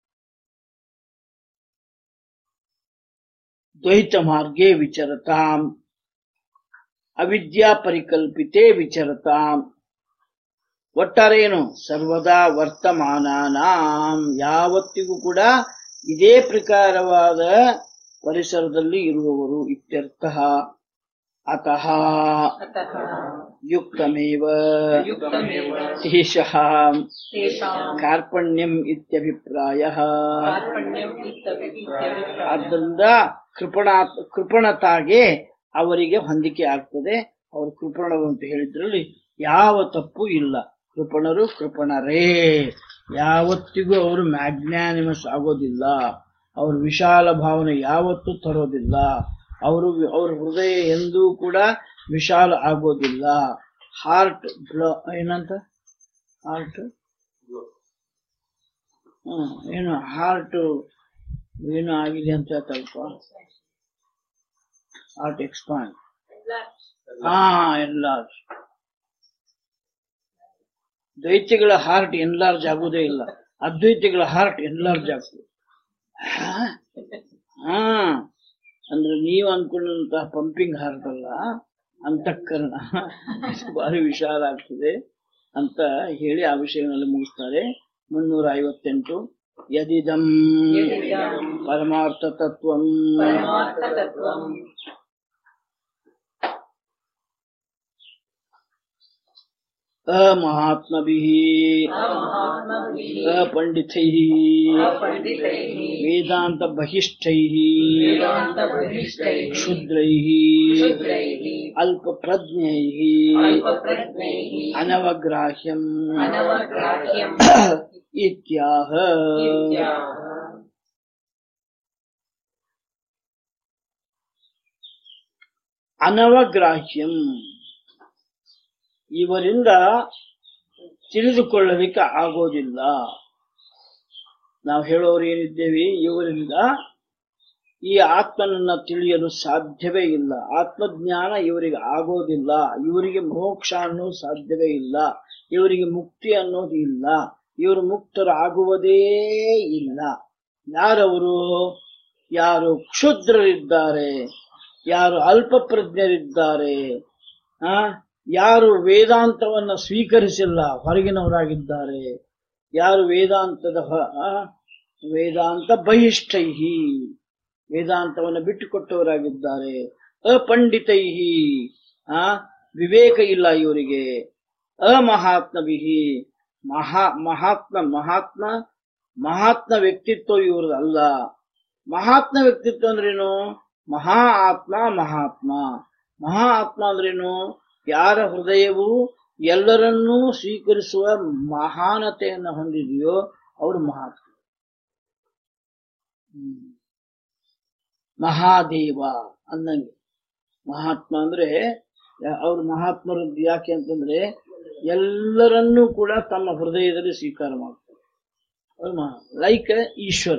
ದ್ವೈತ ಮಾರ್ಗೇ ವಿಚರತಾಂ ಅವಿದ್ಯಾ ಪರಿಕಲ್ಪಿತೆ ವಿಚರತಾಂ ಒಟ್ಟಾರೆ ಏನು ಸರ್ವದಾ ವರ್ತಮಾನಾನಾಂ ಯಾವತ್ತಿಗೂ ಕೂಡ ಇದೇ ಪ್ರಕಾರವಾದ ಪರಿಸರದಲ್ಲಿ ಇರುವವರು ಇತ್ಯರ್ಥ ಅತಃ
अतः
ಯುಕ್ತಮೇವ
युक्तमेव
ತೇಷಃ
तेषां
ಕಾರ್ಪಣ್ಯಂ ಇತ್ಯಭಿಪ್ರಾಯ
कार्पण्यम् इत्यभिप्रायः
ಆದ್ದರಿಂದ ಕೃಪಣ ಕೃಪಣತಾಗೆ ಅವರಿಗೆ ಹೊಂದಿಕೆ ಆಗ್ತದೆ ಅವರು ಕೃಪಣರು ಅಂತ ಹೇಳಿದ್ರಲ್ಲಿ ಯಾವ ತಪ್ಪು ಇಲ್ಲ ಕೃಪಣರು ಕೃಪಣರೇ ಯಾವತ್ತಿಗೂ ಅವರು ಮ್ಯಾಗ್ನಾನಿಮಸ್ ಆಗೋದಿಲ್ಲ ಅವ್ರ ವಿಶಾಲ ಭಾವನೆ ಯಾವತ್ತೂ ತರೋದಿಲ್ಲ ಅವರು ಅವ್ರ ಹೃದಯ ಎಂದೂ ಕೂಡ ವಿಶಾಲ ಆಗೋದಿಲ್ಲ ಹಾರ್ಟ್ ಬ್ಲೋ ಏನಂತ ಹಾರ್ಟ್ ಹ್ಮ್ ಏನು ಹಾರ್ಟ್ ಏನು ಆಗಿದೆ ಅಂತ ಹೇಳ್ತಾರಪ್ಪ ಹಾರ್ಟ್ ಎಕ್ಸ್ಪಾಂಡ್ ಹಾ ಎನ್ಲಾರ್ಜ್ ದ್ವೈತಿಗಳ ಹಾರ್ಟ್ ಎನ್ಲಾರ್ಜ್ ಆಗುವುದೇ ಇಲ್ಲ ಅದ್ವೈತಿಗಳ ಹಾರ್ಟ್ ಎನ್ಲಾರ್ಜ್ ಆಗ್ತದೆ ಹಾ? ಹಾ ಅಂದ್ರೆ ನೀವು ಅನ್ಕೊಂಡಂತಹ ಪಂಪಿಂಗ್ ಹಾರ್ಟ್ ಅಲ್ಲ ಅಂತಃಕರಣ ಭಾರಿ ವಿಶಾಲ ಆಗ್ತದೆ ಅಂತ ಹೇಳಿ ಆ ವಿಷಯಗಳಲ್ಲಿ ಮುಗಿಸ್ತಾರೆ ಮುನ್ನೂರ ಐವತ್ತೆಂಟು ಯದಿದಂ
ಯದಿದಂ
ಪರಮಾರ್ಥ ತತ್ವಂ
परमार्थतत्त्वम्
ಅಮಹಾತ್ಮಭಿಃ
अमहात्मभिः
अपण्डितैः
अपण्डितैः
ವೇದಾಂತ ಬಹಿಷ್ಠೈः
वेदान्तबहिष्टैः
ಕ್ಷುದ್ರೈः
क्षुद्रैः
ಅಲ್ಪಪ್ರಜ್ಞೈः
अल्पप्रज्ञैः
ಅನವಗ್ರಾಹ್ಯಂ
अनवग्राह्यम्
ಇತ್ಯಾಹ
इत्याह
ಅನವಗ್ರಾಹ್ಯಂ ಇವರಿಂದ ತಿಳಿದುಕೊಳ್ಳಲಿಕ್ಕೆ ಆಗೋದಿಲ್ಲ ನಾವು ಹೇಳೋರು ಏನಿದ್ದೇವೆ ಇವರಿಂದ ಈ ಆತ್ಮನನ್ನ ತಿಳಿಯಲು ಸಾಧ್ಯವೇ ಇಲ್ಲ ಆತ್ಮಜ್ಞಾನ ಇವರಿಗೆ ಆಗೋದಿಲ್ಲ ಇವರಿಗೆ ಮೋಕ್ಷ ಅನ್ನೋದು ಸಾಧ್ಯವೇ ಇಲ್ಲ ಇವರಿಗೆ ಮುಕ್ತಿ ಅನ್ನೋದು ಇಲ್ಲ ಇವರು ಮುಕ್ತರಾಗುವುದೇ ಇಲ್ಲ ಯಾರವರು ಯಾರು ಕ್ಷುದ್ರರಿದ್ದಾರೆ ಯಾರು ಅಲ್ಪಪ್ರಜ್ಞರಿದ್ದಾರೆ ಆ ಯಾರು ವೇದಾಂತವನ್ನ ಸ್ವೀಕರಿಸಿಲ್ಲ ಹೊರಗಿನವರಾಗಿದ್ದಾರೆ ಯಾರು ವೇದಾಂತದ ಹೊ- ಆ, ವೇದಾಂತ ಬಹಿಷ್ಠೈಹಿ ವೇದಾಂತವನ್ನು ಬಿಟ್ಟುಕೊಟ್ಟವರಾಗಿದ್ದಾರೆ ಅಪಂಡಿತೈಹಿ ಆ ವಿವೇಕ ಇಲ್ಲ ಇವರಿಗೆ ಅಮಹಾತ್ಮವಿಹಿ ಮಹಾ ಮಹಾತ್ಮ ಮಹಾತ್ಮ ಮಹಾತ್ಮ ವ್ಯಕ್ತಿತ್ವ ಇವ್ರದ್ದು ಅಲ್ಲ ಮಹಾತ್ಮ ವ್ಯಕ್ತಿತ್ವ ಅಂದ್ರೇನು ಮಹಾ ಆತ್ಮ ಮಹಾತ್ಮ ಮಹಾ ಆತ್ಮ ಅಂದ್ರೇನು ಯಾರ ಹೃದಯವು ಎಲ್ಲರನ್ನೂ ಸ್ವೀಕರಿಸುವ ಮಹಾನತೆಯನ್ನು ಹೊಂದಿದೆಯೋ ಅವರು ಮಹಾತ್ಮ ಹ್ಮ್. ಮಹಾದೇವ ಅನ್ನಂಗೆ ಮಹಾತ್ಮ ಅಂದ್ರೆ ಅವ್ರ ಮಹಾತ್ಮರದ್ದು ಯಾಕೆ ಅಂತಂದ್ರೆ ಎಲ್ಲರನ್ನೂ ಕೂಡ ತಮ್ಮ ಹೃದಯದಲ್ಲಿ ಸ್ವೀಕಾರ ಮಾಡ್ತಾರೆ ಲೈಕ್ ಈಶ್ವರ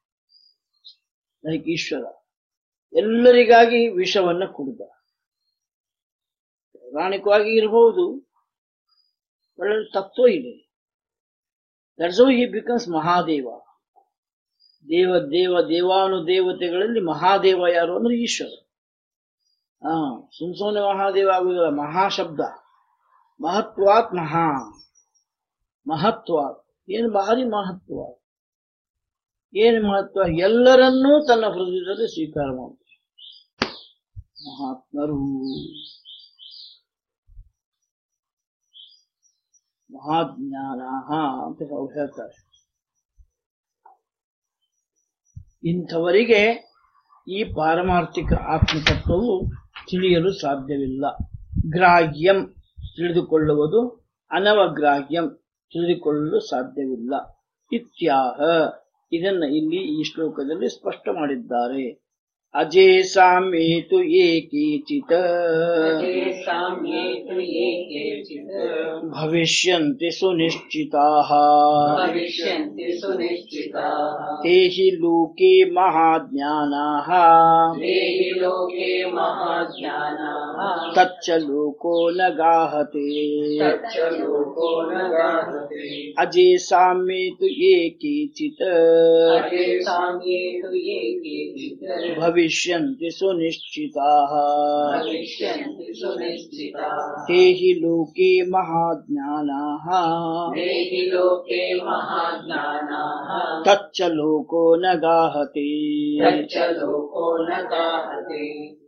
ಲೈಕ್ ಈಶ್ವರ ಎಲ್ಲರಿಗಾಗಿ ವಿಷವನ್ನ ಕುಡಿದ ಪ್ರಾಣಿಕವಾಗಿ ಇರಬಹುದು ಒಳ್ಳೆ ತತ್ವ ಇದೆ that's how he becomes Mahadeva ದೇವ ದೇವ ದೇವಾನು ದೇವತೆಗಳಲ್ಲಿ ಮಹಾದೇವ ಯಾರು ಅಂದ್ರೆ ಈಶ್ವರ ಹಾ ಸುಮ್ ಸುಮ್ಮನೆ ಮಹಾದೇವ ಆಗುದಿಲ್ಲ ಮಹಾಶಬ್ದ ಮಹತ್ವಾತ್ ಮಹಾ ಮಹತ್ವಾತ್ ಏನು ಭಾರಿ ಮಹತ್ವ ಏನು ಮಹತ್ವ ಎಲ್ಲರನ್ನೂ ತನ್ನ ಹೃದಯದಲ್ಲಿ ಸ್ವೀಕಾರ ಮಾಡ ಮಹಾತ್ಮರು ಮಹಾಜ್ಞಾನ ಅಂತ ಅವ್ರು ಹೇಳ್ತಾರೆ ಇಂಥವರಿಗೆ ಈ ಪಾರಮಾರ್ಥಿಕ ಆತ್ಮತತ್ವವು ತಿಳಿಯಲು ಸಾಧ್ಯವಿಲ್ಲ ಗ್ರಾಹ್ಯಂ ತಿಳಿದುಕೊಳ್ಳುವುದು ಅನವಗ್ರಾಹ್ಯಂ ತಿಳಿದುಕೊಳ್ಳಲು ಸಾಧ್ಯವಿಲ್ಲ ಇತ್ಯಾಹ ಇದನ್ನ ಇಲ್ಲಿ ಈ ಶ್ಲೋಕದಲ್ಲಿ ಸ್ಪಷ್ಟ ಮಾಡಿದ್ದಾರೆ ಅಜೇ ಸಾಮ್ಯೇತು ಏಕೀಚಿತ
साम्ये तु ये केचित्
ಭವಿಷ್ಯಂತಿ ಸುನಿಶ್ಚಿತಾ
भविष्यन्ति सुनिश्चिताः
ते हि लोके महाज्ञानाः
देहि लोके महाज्ञानाः
तच्च लोको न गाहते
तच्च लोको न गाहते
अजे साम्ये तु ये केचित्
अजे साम्ये तु ये केचित्
भविष्यन्ति सुनिश्चिताः
भविष्यन्ति सुनिश्चिताः
ते हि लोके महाज्ञानाः
देहि लोके महाज्ञानाः
तच्च लोको न गाहते
तच्च लोको न गाहते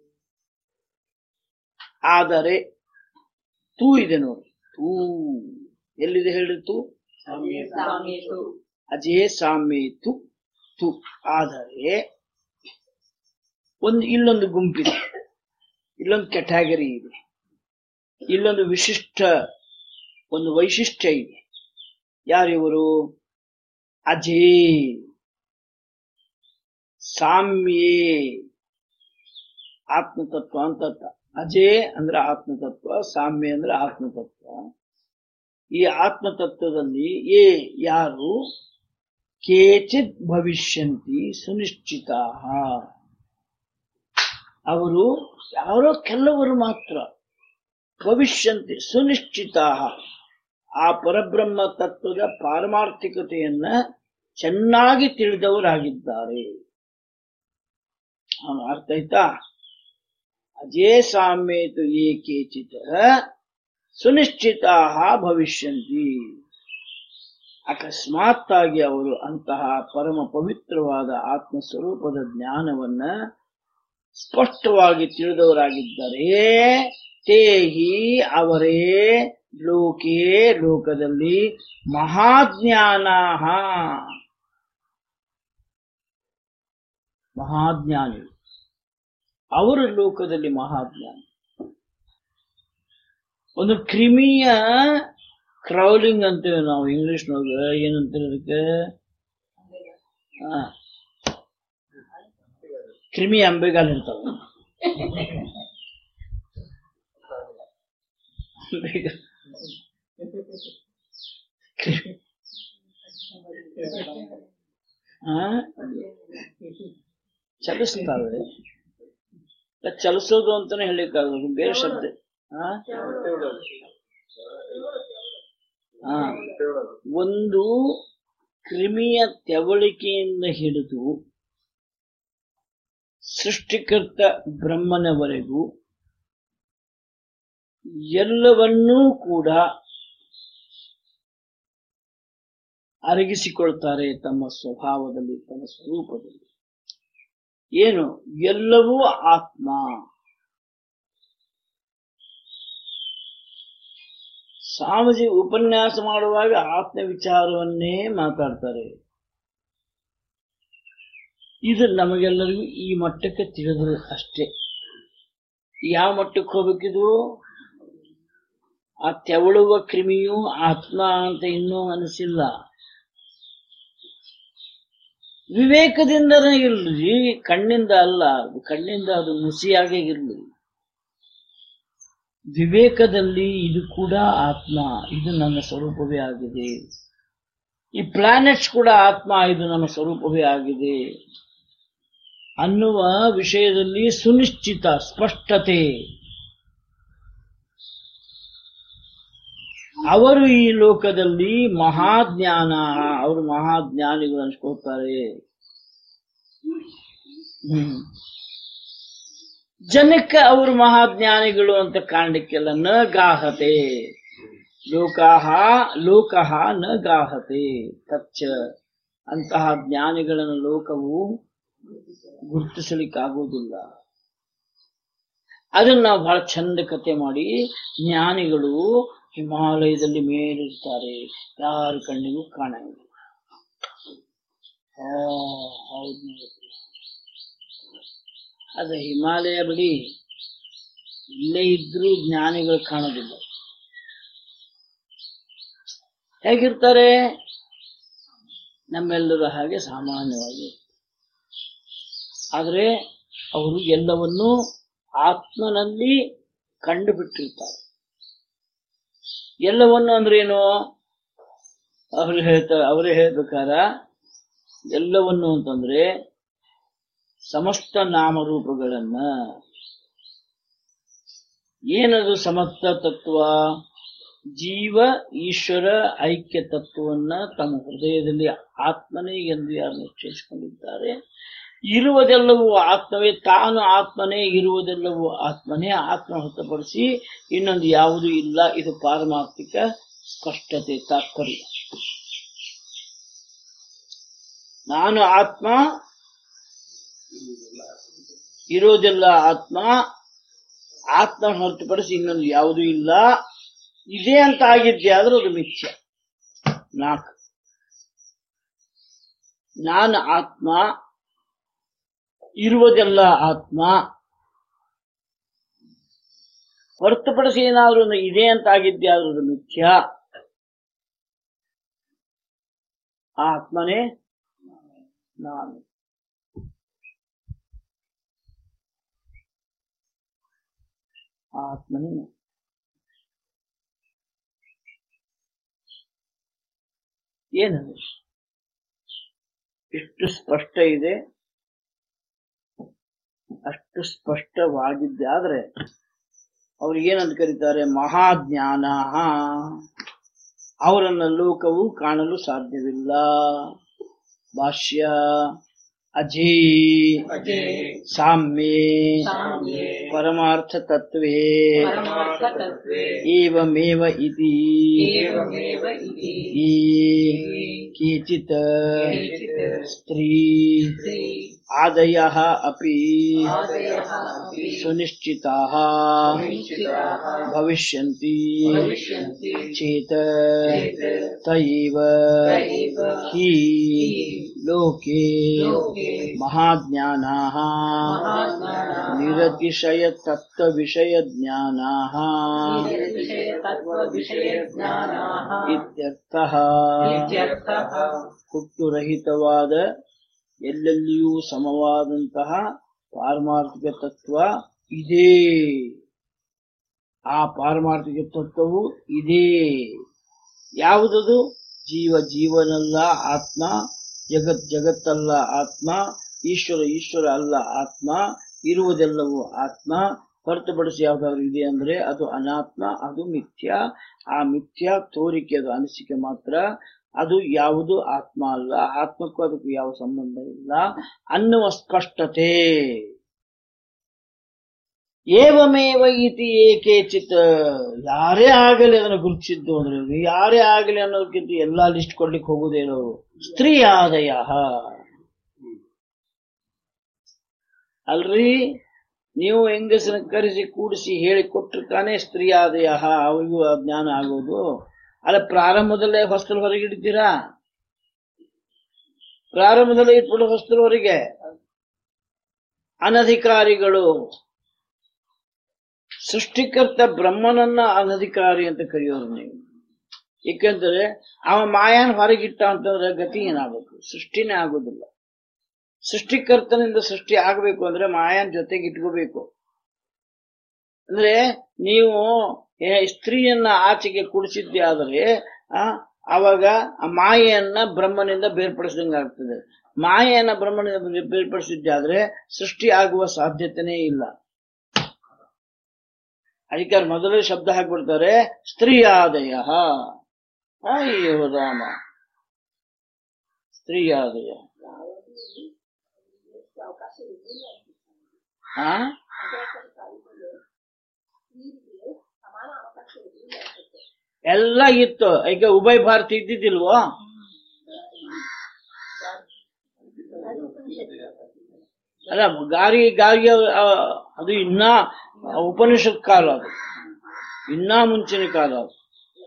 ಆದರೆ ತೂ ಇದೆ ನೋಡಿ ತೂ ಎಲ್ಲಿದೆ ಹೇಳಿ ತೂ
साम्ये तु
ಅಜೇ ಸಾಮ್ಯೆ ತು ತು ಆದರೆ ಒಂದು ಇಲ್ಲೊಂದು ಗುಂಪಿದೆ ಇಲ್ಲೊಂದು ಕ್ಯಾಟಗರಿ ಇದೆ ಇಲ್ಲೊಂದು ವಿಶಿಷ್ಟ ಒಂದು ವೈಶಿಷ್ಟ್ಯ ಇದೆ ಯಾರಿವರು ಅಜೇ ಸಾಮ್ಯೇ ಆತ್ಮತತ್ವ ಅಂತ ಅರ್ಥ. ಅಜೇ ಅಂದ್ರೆ ಆತ್ಮತತ್ವ ಸಾಮ್ಯ ಅಂದ್ರೆ ಆತ್ಮತತ್ವ ಈ ಆತ್ಮತತ್ವದಲ್ಲಿ ಏ ಯಾರು ಕೇಚಿತ್ ಭವಿಷ್ಯಂತಿ ಸುನಿಶ್ಚಿತ ಅವರು ಯಾರೋ ಕೆಲವರು ಮಾತ್ರ ಭವಿಷ್ಯಂತಿ ಸುನಿಶ್ಚಿತ ಆ ಪರಬ್ರಹ್ಮ ತತ್ವದ ಪಾರಮಾರ್ಥಿಕತೆಯನ್ನ ಚೆನ್ನಾಗಿ ತಿಳಿದವರಾಗಿದ್ದಾರೆ ಹಾ, ಅರ್ಥ ಆಯ್ತಾ ಅಜೇ ಸಾಮ್ಯೇತು ಏ ಕೇಚಿತ್ ಸುನಿಶ್ಚಿತಾ ಭವಿಷ್ಯಂತಿ ಅಕಸ್ಮಾತ್ತಾಗಿ ಅವರು ಅಂತಹ ಪರಮ ಪವಿತ್ರವಾದ ಆತ್ಮ ಸ್ವರೂಪದ ಜ್ಞಾನವನ್ನ ಸ್ಪಷ್ಟವಾಗಿ ತಿಳಿದವರಾಗಿದ್ದರೆ ತೇಹಿ ಅವರೇ ಲೋಕೇ ಲೋಕದಲ್ಲಿ ಮಹಾಜ್ಞಾನ ಮಹಾಜ್ಞಾನಿ ಅವರ ಲೋಕದಲ್ಲಿ ಮಹಾಜ್ಞಾನಿ ಒಂದು ಕ್ರಿಮಿಯ ಕ್ರೌಲಿಂಗ್ ಅಂತೀವಿ ನಾವು ಇಂಗ್ಲಿಷ್ನೊಳಗ ಏನಂತೀವಿ ಅದಕ್ಕೆ ಆ, ಕ್ರಿಮಿ ಅಂಬೆಗಾಲ್ ಇರ್ತಾವ ಅಂಬೆಗಾಲ್. ಕ್ರಿಮಿ. ಆ? ಚಲಿಸ್ತಾವೆ ಅದ್ ಚಲಿಸೋದು ಅಂತಾನೆ ಹೇಳಿಕ್ಕಾಗಲ್ಲ ಬೇರೆ ಶಬ್ದ ಆ? ಆ. ಒಂದು ಕ್ರಿಮಿಯ ತೆವಳಿಕೆಯಿಂದ ಹಿಡಿದು ಸೃಷ್ಟಿಕರ್ತ ಬ್ರಹ್ಮನವರೆಗೂ ಎಲ್ಲವನ್ನೂ ಕೂಡ ಅರಗಿಸಿಕೊಳ್ತಾರೆ ತಮ್ಮ ಸ್ವಭಾವದಲ್ಲಿ ತಮ್ಮ ಸ್ವರೂಪದಲ್ಲಿ ಏನು ಎಲ್ಲವೂ ಆತ್ಮ ಸ್ವಾಮೀಜಿ ಉಪನ್ಯಾಸ ಮಾಡುವಾಗ ಆತ್ಮ ವಿಚಾರವನ್ನೇ ಮಾತಾಡ್ತಾರೆ ಇದು ನಮಗೆಲ್ಲರಿಗೂ ಈ ಮಟ್ಟಕ್ಕೆ ತಿಳಿದ್ರು ಅಷ್ಟೇ ಯಾವ ಮಟ್ಟಕ್ಕೆ ಹೋಗ್ಬೇಕಿದು ಆ ತೆವಳುವ ಕ್ರಿಮಿಯು ಆತ್ಮ ಅಂತ ಇನ್ನೂ ಅನಿಸಿಲ್ಲ ವಿವೇಕದಿಂದನೇ ಇರ್ಲಿ ಕಣ್ಣಿಂದ ಅಲ್ಲ ಅದು ಕಣ್ಣಿಂದ ಅದು ಮುಸಿಯಾಗೇ ಇರ್ಲಿ ವಿವೇಕದಲ್ಲಿ ಇದು ಕೂಡ ಆತ್ಮ ಇದು ನನ್ನ ಸ್ವರೂಪವೇ ಆಗಿದೆ ಈ ಪ್ಲಾನೆಟ್ಸ್ ಕೂಡ ಆತ್ಮ ಇದು ನನ್ನ ಸ್ವರೂಪವೇ ಆಗಿದೆ ಅನ್ನುವ ವಿಷಯದಲ್ಲಿ ಸುನಿಶ್ಚಿತ ಸ್ಪಷ್ಟತೆ ಅವರು ಈ ಲೋಕದಲ್ಲಿ ಮಹಾಜ್ಞಾನ ಅವರು ಮಹಾಜ್ಞಾನಿಗಳು ಅನ್ಸ್ಕೊಳ್ತಾರೆ ಹ್ಮ್ ಜನಕ್ಕೆ ಅವರು ಮಹಾಜ್ಞಾನಿಗಳು ಅಂತ ಕಾಣಲಿಕ್ಕೆಲ್ಲ ನ ಗಾಹತೆ ಲೋಕಾಹ ಲೋಕಃ ನ ಗಾಹತೆ ತಚ್ಚ ಅಂತಹ ಜ್ಞಾನಿಗಳನ್ನು ಲೋಕವು ಗುರುತಿಸಲಿಕ್ಕಾಗೋದಿಲ್ಲ ಅದನ್ನ ನಾವು ಬಹಳ ಚಂದ ಕತೆ ಮಾಡಿ ಜ್ಞಾನಿಗಳು ಹಿಮಾಲಯದಲ್ಲಿ ಮೇಲಿರ್ತಾರೆ ಯಾರ ಕಣ್ಣಿಗೂ ಕಾಣಂಗಿಲ್ಲ ಆ, ಹೌದ್ ನೋಡ್ರಿ. ಅದ ಹಿಮಾಲಯ ಬಳಿ ಇಲ್ಲೇ ಇದ್ರೂ ಜ್ಞಾನಿಗಳು ಕಾಣೋದಿಲ್ಲ ಹೇಗಿರ್ತಾರೆ ನಮ್ಮೆಲ್ಲರ ಹಾಗೆ ಸಾಮಾನ್ಯವಾಗಿ ಆದರೆ ಅವರು ಎಲ್ಲವನ್ನೂ ಆತ್ಮನಲ್ಲಿ ಕಂಡುಬಿಟ್ಟಿರ್ತಾರೆ ಎಲ್ಲವನ್ನು ಅಂದ್ರೇನು ಅವ್ರು ಹೇಳ್ತಾರೆ ಅವರೇ ಹೇಳ್ಬೇಕಾರ ಎಲ್ಲವನ್ನು ಅಂತಂದ್ರೆ ಸಮಸ್ತ ನಾಮರೂಪಗಳನ್ನ ಏನದು ಸಮಸ್ತ ತತ್ವ ಜೀವ ಈಶ್ವರ ಐಕ್ಯ ತತ್ವವನ್ನ ತಮ್ಮ ಹೃದಯದಲ್ಲಿ ಆತ್ಮನೇ ಎಂದು ಯಾರು ನಿಶ್ಚಯಿಸಿಕೊಂಡಿದ್ದಾರೆ ಇರುವುದೆಲ್ಲವೂ ಆತ್ಮವೇ ತಾನು ಆತ್ಮನೇ ಇರುವುದೆಲ್ಲವೂ ಆತ್ಮನೇ ಆತ್ಮ ಹೊರತುಪಡಿಸಿ ಇನ್ನೊಂದು ಯಾವುದೂ ಇಲ್ಲ ಇದು ಪಾರಮಾರ್ಥಿಕ ಸ್ಪಷ್ಟತೆ ತಾತ್ಪರ್ಯ ನಾನು ಆತ್ಮ ಇರೋದೆಲ್ಲ ಆತ್ಮ ಆತ್ಮ ಹೊರತುಪಡಿಸಿ ಇನ್ನೊಂದು ಯಾವುದೂ ಇಲ್ಲ ಇದೆ ಅಂತ ಆಗಿದ್ದೆ ಆದ್ರೆ ಅದು ಮಿಥ್ಯ ನಾಲ್ಕು ನಾನು ಆತ್ಮ ಇರುವುದೆಲ್ಲ ಆತ್ಮ ಹೊರತುಪಡಿಸಿ ಏನಾದ್ರೂ ಒಂದು ಇದೆ ಅಂತ ಆಗಿದ್ದೆ ಆದ್ರೂ ಅದು ಮಿಥ್ಯ ಆ ಆತ್ಮನೇ ನಾನು ಆ ಆತ್ಮನೇ ನಾನು. ಏನದು ಎಷ್ಟು ಸ್ಪಷ್ಟ ಇದೆ ಅಷ್ಟು ಸ್ಪಷ್ಟವಾಗಿದ್ದಾದ್ರೆ ಅವ್ರು ಏನಂತ ಕರೀತಾರೆ ಮಹಾಜ್ಞಾನ ಅವರನ್ನ ಲೋಕವು ಕಾಣಲು ಸಾಧ್ಯವಿಲ್ಲ ಭಾಷ್ಯ ಅಜೇ
ಅಜೇ
ಸಾಮ್ಯೇ
ಸಾಮ್ಯೇ
ಪರಮಾರ್ಥ ತತ್ವೇ
ಪರಮಾರ್ಥತತ್ವೇ
ಏವಮೇವ ಇತಿ
ಏವಮೇವ ಇತಿ
ಈ ಕೇಚಿತ್
ಕೇಚಿತ್
ಸ್ತ್ರೀ
ಸ್ತ್ರೀ
ಆದಯಃ ಅಪಿ
ಆದಯಃ ಅಪಿ
ಸುನಿಶ್ಚಿತಾಃ
ನಿಶ್ಚಿತಾಃ
ಭವಿಷ್ಯಂತಿ
ಭವಿಷ್ಯಂತಿ
ಚೇತ್
ಚೇತ್
ತ ಏವ
ತಯೇವ
ಹಿ ಲೋಕೆ
ಲೋಕೆ
ಮಹಾಜ್ಞಾನಾಃ
ಮಹಾಜ್ಞಾನಾಃ
ನಿರತಿಶಯ ತತ್ವ ವಿಷಯ ಜ್ಞಾನಾಃ
ವಿಷಯ ತತ್ವ ವಿಷಯ ಜ್ಞಾನಾಃ
ಇತ್ಯರ್ಥಃ
ಇತ್ಯರ್ಥಃ
ಹುಟ್ಟುರಹಿತವಾದ ಎಲ್ಲೆಲ್ಲಿಯೂ ಸಮವಾದಂತಹ ಪಾರಮಾರ್ಥಿಕ ತತ್ವ ಇದೆ ಆ ಪಾರಮಾರ್ಥಿಕ ತತ್ವವು ಇದೆ ಯಾವುದದು ಜೀವ ಜೀವನಲ್ಲ ಆತ್ಮ ಜಗತ್ ಜಗತ್ತಲ್ಲ ಆತ್ಮ ಈಶ್ವರ ಈಶ್ವರ ಅಲ್ಲ ಆತ್ಮ ಇರುವುದೆಲ್ಲವೂ ಆತ್ಮ ಹೊರತುಪಡಿಸಿ ಯಾವ್ದಾದ್ರು ಇದೆ ಅಂದ್ರೆ ಅದು ಅನಾತ್ಮ ಅದು ಮಿಥ್ಯ ಆ ಮಿಥ್ಯ ತೋರಿಕೆ ಅದು ಅನಿಸಿಕೆ ಮಾತ್ರ ಅದು ಯಾವುದು ಆತ್ಮ ಅಲ್ಲ ಆತ್ಮಕ್ಕೂ ಅದಕ್ಕೂ ಯಾವ ಸಂಬಂಧ ಇಲ್ಲ ಅನ್ನುವ ಸ್ಪಷ್ಟತೆ ಏವಮೇವ ಇತಿ ಏಕೇಚಿತ್ ಯಾರೇ ಆಗಲಿ ಅದನ್ನು ಗುರುತಿಸಿದ್ದು ಅಂದ್ರೆ ಯಾರೇ ಆಗಲಿ ಅನ್ನೋದಕ್ಕಿಂತ ಎಲ್ಲಾ ಲಿಸ್ಟ್ ಕೊಡ್ಲಿಕ್ಕೆ ಹೋಗುದೇನೋ ಸ್ತ್ರೀ ಆದಯ ಅಲ್ರಿ ನೀವು ಹೆಂಗಸನ ಕರೆಸಿ ಕೂಡಿಸಿ ಹೇಳಿ ಕೊಟ್ಟರು ತಾನೇ ಸ್ತ್ರೀ ಆದಯ ಅವರಿಗೂ ಆ ಜ್ಞಾನ ಆಗೋದು ಅಲ್ಲ ಪ್ರಾರಂಭದಲ್ಲೇ ಹೊಸ್ತಲು ಹೊರಗೆ ಇಡ್ತೀರಾ ಪ್ರಾರಂಭದಲ್ಲೇ ಇಟ್ಬಿಟ್ಟು ಹೊಸ್ತಲು ಹೊರಗೆ ಅನಧಿಕಾರಿಗಳು ಸೃಷ್ಟಿಕರ್ತ ಬ್ರಹ್ಮನನ್ನ ಅನಧಿಕಾರಿ ಅಂತ ಕರೆಯೋರು ನೀವು ಏಕೆಂದ್ರೆ ಅವ ಮಾಯಾನ್ ಹೊರಗಿಟ್ಟ ಅಂತಂದ್ರೆ ಗತಿ ಏನಾಗಬೇಕು ಸೃಷ್ಟಿನೇ ಆಗೋದಿಲ್ಲ ಸೃಷ್ಟಿಕರ್ತನಿಂದ ಸೃಷ್ಟಿ ಆಗಬೇಕು ಅಂದ್ರೆ ಮಾಯಾನ್ ಜೊತೆಗೆ ಇಟ್ಕೋಬೇಕು ಅಂದ್ರೆ ನೀವು ಏ- ಸ್ತ್ರೀಯನ್ನ ಆಚೆಗೆ ಕುಡಿಸಿದ್ದೆ ಆದರೆ ಆ ಅವಾಗ ಆ ಮಾಯೆಯನ್ನ ಬ್ರಹ್ಮನಿಂದ ಬೇರ್ಪಡಿಸಿದಂಗೆ ಆಗ್ತದೆ ಮಾಯೆಯನ್ನ ಬ್ರಹ್ಮನಿಂದ ಬೇ- ಬೇರ್ಪಡಿಸಿದ್ದೆ ಆದ್ರೆ ಸೃಷ್ಟಿ ಆಗುವ ಸಾಧ್ಯತೆನೇ ಇಲ್ಲ ಅದಕ್ಕೆ ಅವ್ರು ಮೊದಲೇ ಶಬ್ದ ಹಾಕ್ಬಿಡ್ತಾರೆ ಸ್ತ್ರೀಯಾದಯ ಅಯ್ಯೋ ರಾಮ ಸ್ತ್ರೀಯಾದಯ ಹಾ ಎಲ್ಲ ಇತ್ತು ಈಗ ಉಭಯ ಭಾರತಿ ಇದ್ದಿದ್ದಿಲ್ವೋ ಅಲ್ಲ ಗಾರಿ ಗಾರಿ ಆ, ಅದು ಇನ್ನ ಉಪನಿಷತ್ ಕಾಲ ಅದು ಇನ್ನ ಮುಂಚಿನ ಕಾಲ ಅದು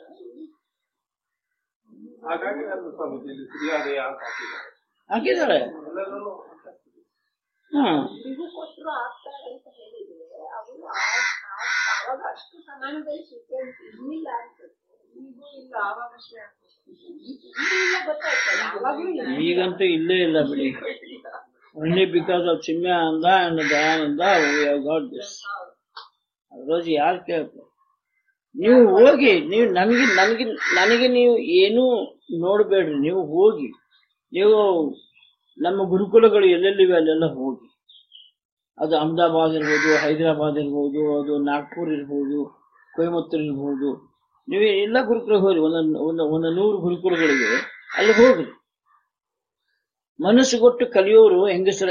ಹಾಗಾಗಿ ನಾನು ಸ್ವಾಮೀಜಿ ಇಲ್ಲಿ ಸ್ತ್ರೀಯಾದಯ ಅಂತ ಹಾಕಿದ್ದಾರೆ
ಹಾಕಿದ್ದಾರೆ
ಎಲ್ಲರೂ
ಹಾ
ಇದು ಕೊಟ್ಟರು ಆಗ್ತಾರೆ ಅಂತ ಹೇಳಿದ್ರೆ ಅವರು ಆವಾಗ ಅಷ್ಟು ಸಮಾನದಲ್ಲಿ ಸಿಕ್ಕಂತ ಇರ್ಲಿಲ್ಲ ಅನ್ಸುತ್ತೆ ಈಗೂ ಇಲ್ಲ ಆವಾಗ ಅಷ್ಟೇ ಅನ್ಸುತ್ತೆ. ಈಗೂ ಇಲ್ಲ ಗೊತ್ತಾಯ್ತಲ್ಲ ಆವಾಗ್ಲೂ ಇಲ್ಲ
ಈಗಂತೂ ಇಲ್ಲೇ ಇಲ್ಲ ಬಿಡಿ only because of Chinmayananda and Dayananda we have got this rose ಯಾರು ಕೇಳ್ತಾರೆ ನೀವು ಹೋಗಿ ನೀವು ನನಗೆ ನನಗೆ ನನಗೆ ನೀವು ಏನೂ ನೋಡಬೇಡ್ರಿ ನೀವು ಹೋಗಿ ನೀವು ನಮ್ಮ ಗುರುಕುಲಗಳು ಎಲ್ಲೆಲ್ಲಿವೆ ಅಲ್ಲೆಲ್ಲ ಹೋಗಿ ಅದು ಅಹಮದಾಬಾದ್ ಇರ್ಬೋದು ಹೈದರಾಬಾದ್ ಇರ್ಬೋದು ಅದು ನಾಗ್ಪುರ್ ಇರ್ಬೋದು ಕೊಯಮತ್ತೂರು ಇರ್ಬೋದು ನೀವು ಎಲ್ಲ ಗುರುಕುಲಕ್ಕೆ ಹೋಗಿ ಒಂದೊಂದು ಒಂದು ಒಂದು ನೂರು ಗುರುಕುಲಗಳಿಗೆ ಅಲ್ಲಿ ಹೋಗ್ರಿ ಮನಸ್ಸು ಕೊಟ್ಟು ಕಲಿಯೋರು ಹೆಂಗಸರೇ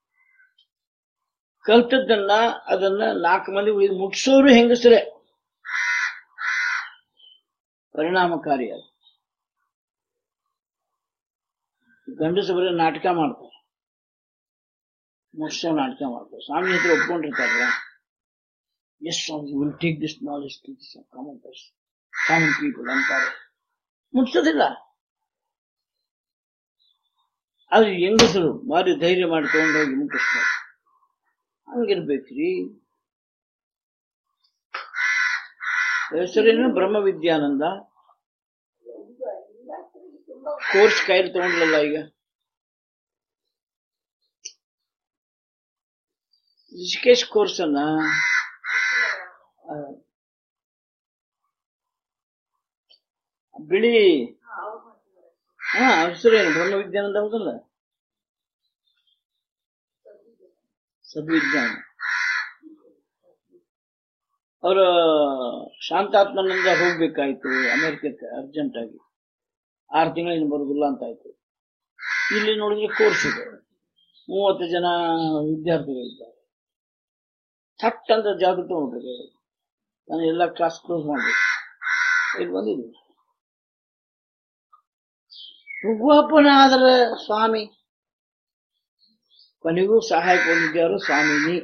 ಕಲ್ತದ್ದನ್ನ ಅದನ್ನ ನಾಲ್ಕು ಮಂದಿ ಉಳಿದು ಮುಟ್ಸೋರು ಹೆಂಗಸರೇ ಪರಿಣಾಮಕಾರಿ ಅದು ಗಂಡಸು ಬರೀ ನಾಟಕ ಮಾಡ್ತಾರೆ ಮುಟ್ಸೋ ನಾಟಕ ಮಾಡ್ತಾರೆ ಸ್ವಾಮಿ ಹತ್ರ ಒಪ್ಕೊಂಡಿರ್ತಾರಲ್ಲ yes Swami will take this knowledge to this common person common people ಅಂತಾರೆ ಮುಟ್ಸೋದಿಲ್ಲ ಆದ್ರೆ ಹೆಂಗಸರು ಭಾರಿ ಧೈರ್ಯ ಮಾಡಿ ತಗೊಂಡೋಗಿ ಮುಟ್ಟಿಸ್ತಾರೆ ಹಂಗಿರ್ಬೇಕ್ರಿ ಹೆಸರೇನು ಬ್ರಹ್ಮ ವಿದ್ಯಾನಂದ ಕೋರ್ಸ್ ಕೈಲಿ ತಗೊಂಡ್ಲಲ್ಲ ಈಗ ರಿಷಿಕೇಶ್ ಕೋರ್ಸ್ ಅನ್ನ ಆ, ಬಿಳಿ ಹಾ ಹೆಸರೇನು ಬ್ರಹ್ಮ ವಿದ್ಯಾನಂದ ಹೌದಲ್ಲ ಸದ್ವಿಜ್ಞಾನ ಅವರ ಶಾಂತಾತ್ಮನಿಂದ ಹೋಗ್ಬೇಕಾಯ್ತು ಅಮೆರಿಕಕ್ಕೆ ಅರ್ಜೆಂಟ್ ಆಗಿ ಆರು ತಿಂಗಳಿಂದ ಬರುದಿಲ್ಲ ಅಂತ ಆಯ್ತು ಇಲ್ಲಿ ನೋಡಿದ್ರೆ ಕೋರ್ಸ್ ಇದೆ ಮೂವತ್ತು ಜನ ವಿದ್ಯಾರ್ಥಿಗಳಿದ್ದಾರೆ ಥಟ್ ಅಂತ ಜಾಗೃತ ತಗೊಂಡ್ಬೇಕು ನಾನು ಎಲ್ಲ ಕ್ಲಾಸ್ ಕ್ಲೋಸ್ ಮಾಡ್ಬೇಕು ಇಲ್ಲಿ ಬಂದಿದ್ದೀನಿ ಒಬ್ಬನಾದ್ರ ಸ್ವಾಮಿ ಕೊನೆಗೂ ಸಹಾಯ ಕೊಟ್ಟಿದ್ದರು ಸ್ವಾಮಿನಿ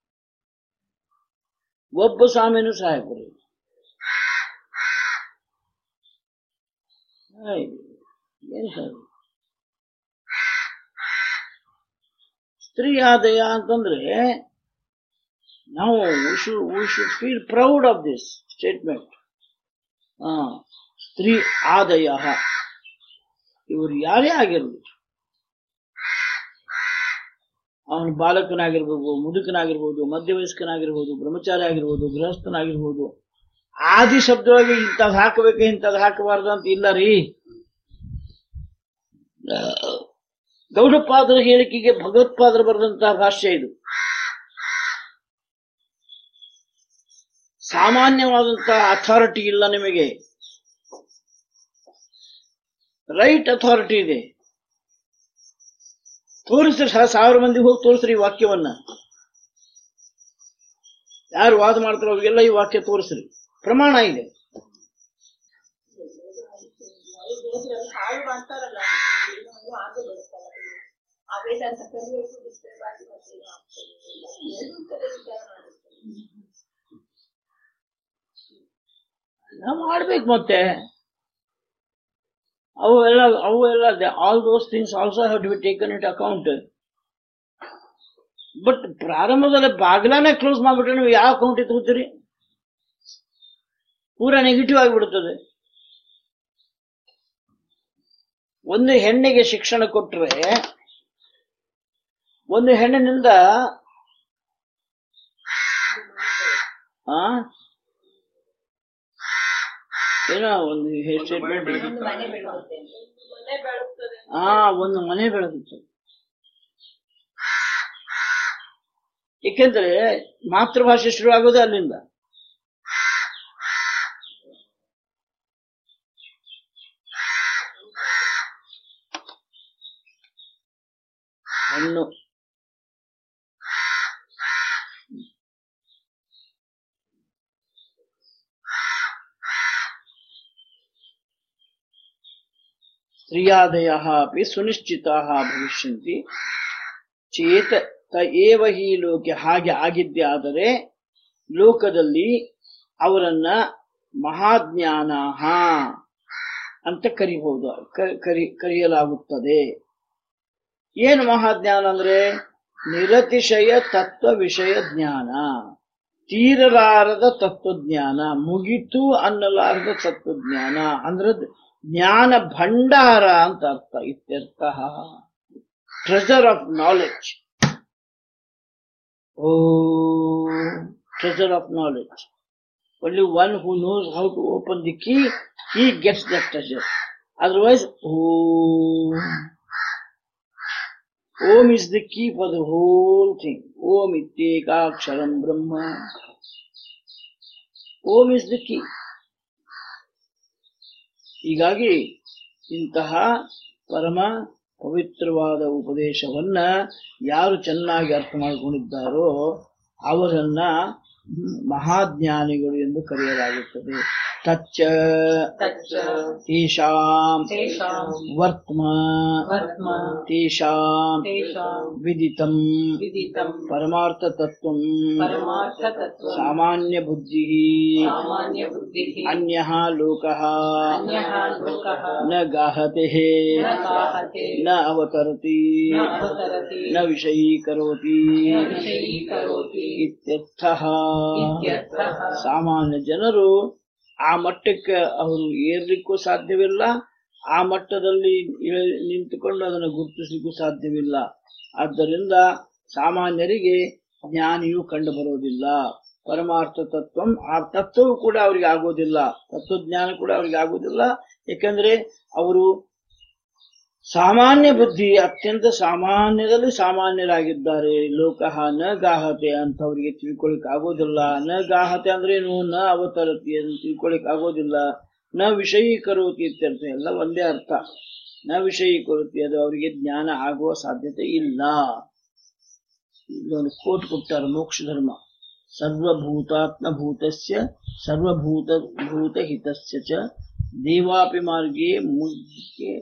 ಒಬ್ಬ ಸ್ವಾಮಿನೂ ಸಹಾಯ ಕೊಡಿ ಏನ್ ಹೇಳಿ ಸ್ತ್ರೀ ಆದಯ ಅಂತಂದ್ರೆ ನಾವು we should feel proud of this statement ಸ್ತ್ರೀ ಆದಯ ಇವರು ಯಾರೇ ಆಗಿರಲಿ ಅವನು ಬಾಲಕನಾಗಿರ್ಬೋದು ಮುದುಕನಾಗಿರ್ಬೋದು ಮಧ್ಯವಯಸ್ಕನಾಗಿರ್ಬೋದು ಬ್ರಹ್ಮಚಾರಿ ಆಗಿರ್ಬೋದು ಗೃಹಸ್ಥನಾಗಿರ್ಬೋದು ಆದಿ ಶಬ್ದವಾಗಿ ಇಂಥದ್ದು ಹಾಕಬೇಕು ಇಂಥದ್ದು ಹಾಕಬಾರ್ದು ಅಂತ ಇಲ್ಲ ರೀ ಗೌಡಪಾದರ ಹೇಳಿಕೆಗೆ ಭಗವತ್ಪಾದರು ಬರೆದಂತಹ ಭಾಷ್ಯ ಇದು ಸಾಮಾನ್ಯವಾದಂತಹ ಅಥಾರಿಟಿ ಇಲ್ಲ ನಿಮಗೆ ರೈಟ್ ಅಥಾರಿಟಿ ಇದೆ ತೋರಿಸ್ರಿ ಸಾ- ಸಾವಿರ ಮಂದಿ ಹೋಗಿ ತೋರಿಸ್ರಿ ಈ ವಾಕ್ಯವನ್ನ ಯಾರು ವಾದ ಮಾಡ್ತಾರೋ ಅವ್ರಿಗೆಲ್ಲ ಈ ವಾಕ್ಯ ತೋರಿಸ್ರಿ ಪ್ರಮಾಣ ಇದೆ
ದೇಶದಲ್ಲಿ ಹಾಳು ಮಾಡ್ತಾರಲ್ಲ ಏನೋ ಒಂದು ಹಾಗೆ ಬರುತ್ತಲ್ಲ ಅವೆಲ್ಲ ಅಂತ ಕಲಿಯೋಕು ಡಿಸ್ಟರ್ಬ್ ಆಗಿ ಮತ್ತೆ ಏನೋ ಆಗ್ತದೆ. ಎರಡೂ ಕಡೆ ವಿಚಾರ ಮಾಡುತ್ತೆ
ನಾವು ಮಾಡ್ಬೇಕು ಮತ್ತೆ ಅವು ಎಲ್ಲ ಅವು ಎಲ್ಲ all those things also have to be taken it account but ಪ್ರಾರಂಭದಲ್ಲಿ ಬಾಗಿಲಾನೇ ಕ್ಲೋಸ್ ಮಾಡ್ಬಿಟ್ರೆ ನೀವು ಯಾವ ಅಕೌಂಟ್ ತಗೋತೀರಿ ಪೂರಾ ನೆಗೆಟಿವ್ ಆಗಿಬಿಡುತ್ತದೆ ಒಂದು ಹೆಣ್ಣಿಗೆ ಶಿಕ್ಷಣ ಕೊಟ್ರೆ ಒಂದು ಹೆಣ್ಣಿನಿಂದ ಆ ಏನೋ ಒಂದು ಸ್ಟೇಟ್ಮೆಂಟ್
ಒಂದು ಮನೆ ಬೆಳೆಯುತ್ತೆ ಮನೆ ಬೆಳೆಸ್ತದೆ
ಆ ಒಂದು ಮನೆ ಬೆಳೆದಿತ್ತು ಏಕೆಂದ್ರೆ ಮಾತೃಭಾಷೆ ಶುರು ಆಗೋದೇ ಅಲ್ಲಿಂದ ಹೆಣ್ಣು ಸ್ತ್ರೀಯಾದಯಃ ಅಪಿ ಸುನಿಶ್ಚಿತಾಃ ಭವಿಷ್ಯಂತಿ ಚೇತ ತ ಏವ ಹಿ ಲೋಕೆ ಹಾಗೆ ಆಗಿದ್ದೇ ಆದರೆ ಲೋಕದಲ್ಲಿ ಅವರನ್ನ ಮಹಾಜ್ಞಾನ ಅಂತ ಕರಿಬಹುದು ಕ- ಕರಿ ಕರೆಯಲಾಗುತ್ತದೆ ಏನು ಮಹಾಜ್ಞಾನ ಅಂದ್ರೆ ನಿರತಿಶಯ ತತ್ವ ವಿಷಯ ಜ್ಞಾನ ತೀರಲಾರದ ತತ್ವಜ್ಞಾನ ಮುಗಿತು ಅನ್ನಲಾರದ ತತ್ವಜ್ಞಾನ ಅಂದ್ರೆ ಜ್ಞಾನ ಭಂಡಾರ ಅಂತ ಅರ್ಥ ಇತ್ಯರ್ಥ treasure of knowledge oh treasure of knowledge only one who knows how to open the key, he gets that treasure. Otherwise, Om. Om is the key for the whole thing. Om ityekaksharam brahma. Om is the key. ಹೀಗಾಗಿ ಇಂತಹ ಪರಮ ಪವಿತ್ರವಾದ ಉಪದೇಶವನ್ನ ಯಾರು ಚೆನ್ನಾಗಿ ಅರ್ಥ ಮಾಡಿಕೊಂಡಿದ್ದಾರೋ ಅವರನ್ನ ಹ್ಮ್, ಮಹಾಜ್ಞಾನಿಗಳು ಎಂದು ಕರೆಯಲಾಗುತ್ತದೆ ತಚ್ಚ
ತಚ್ಚ
ತೇಷಾಂ
ತೇಷಾಂ
ವರ್ತ್ಮ
ವರ್ತ್ಮ
ತೇಷಾಂ
ತೇಷಾಂ
ವಿದಿತಂ
ವಿದಿತಂ
ಪರಮಾರ್ಥ ತತ್ವಂ
ಪರಮಾರ್ಥತತ್ವಂ
ಸಾಮಾನ್ಯ ಬುದ್ಧಿ
ಸಾಮಾನ್ಯ ಬುದ್ಧಿಃ
ಅನ್ಯಃ ಲೋಕಃ
ಅನ್ಯಃ ಲೋಕಃ
ನ ಗಾಹತೆ
ನ ಗಾಹತೆ
ನ ಅವತರತಿ
ನ ಅವತರತಿ
ನ ವಿಷಯೀಕರೋತಿ
ನ ವಿಷಯೀಕರೋತಿ
ಇತ್ಯರ್ಥಃ
ಇತ್ಯರ್ಥಃ
ಸಾಮಾನ್ಯ ಜನರು ಆ ಮಟ್ಟಕ್ಕೆ ಅವರು ಏರ್ಲಿಕ್ಕೂ ಸಾಧ್ಯವಿಲ್ಲ ಆ ಮಟ್ಟದಲ್ಲಿ ಇಳ- ನಿಂತುಕೊಂಡು ಅದನ್ನು ಗುರುತಿಸಲಿಕ್ಕೂ ಸಾಧ್ಯವಿಲ್ಲ ಆದ್ದರಿಂದ ಸಾಮಾನ್ಯರಿಗೆ ಜ್ಞಾನಿಯು ಕಂಡು ಬರೋದಿಲ್ಲ ಪರಮಾರ್ಥ ತತ್ವ ಆ ತತ್ವವು ಕೂಡ ಅವರಿಗೆ ಆಗೋದಿಲ್ಲ ತತ್ವಜ್ಞಾನ ಕೂಡ ಅವರಿಗೆ ಆಗೋದಿಲ್ಲ ಯಾಕಂದ್ರೆ ಅವರು ಸಾಮಾನ್ಯ ಬುದ್ಧಿ ಅತ್ಯಂತ ಸಾಮಾನ್ಯದಲ್ಲಿ ಸಾಮಾನ್ಯರಾಗಿದ್ದಾರೆ ಲೋಕಃ ನ ಗಾಹತೆ ಅಂತ ಅವರಿಗೆ ತಿಳ್ಕೊಳಿಕ್ ಆಗೋದಿಲ್ಲ ನ ಗಾಹತೆ ಅಂದ್ರೆ ಏನು ನ ಅವತರತಿ ಅಂತ ತಿಳ್ಕೊಳಿಕ್ ಆಗೋದಿಲ್ಲ ನ ವಿಷಯೀಕರೋತಿ ಇತ್ಯರ್ಥ ಎಲ್ಲ ಒಂದೇ ಅರ್ಥ ನ ವಿಷಯೀಕರೋತಿ ಅದು ಅವರಿಗೆ ಜ್ಞಾನ ಆಗುವ ಸಾಧ್ಯತೆ ಇಲ್ಲ ಇಲ್ಲೊಂದು ಕೋಟ್ ಕೊಟ್ಟಾರ ಮೋಕ್ಷ ಧರ್ಮ ಸರ್ವಭೂತಾತ್ಮ ಭೂತಸ್ಯ ಸರ್ವಭೂತ ಭೂತ ಹಿತಸ್ಯ ಚ ದೇವಾಪಿ ಮಾರ್ಗೇ ಮುಜ್ಯ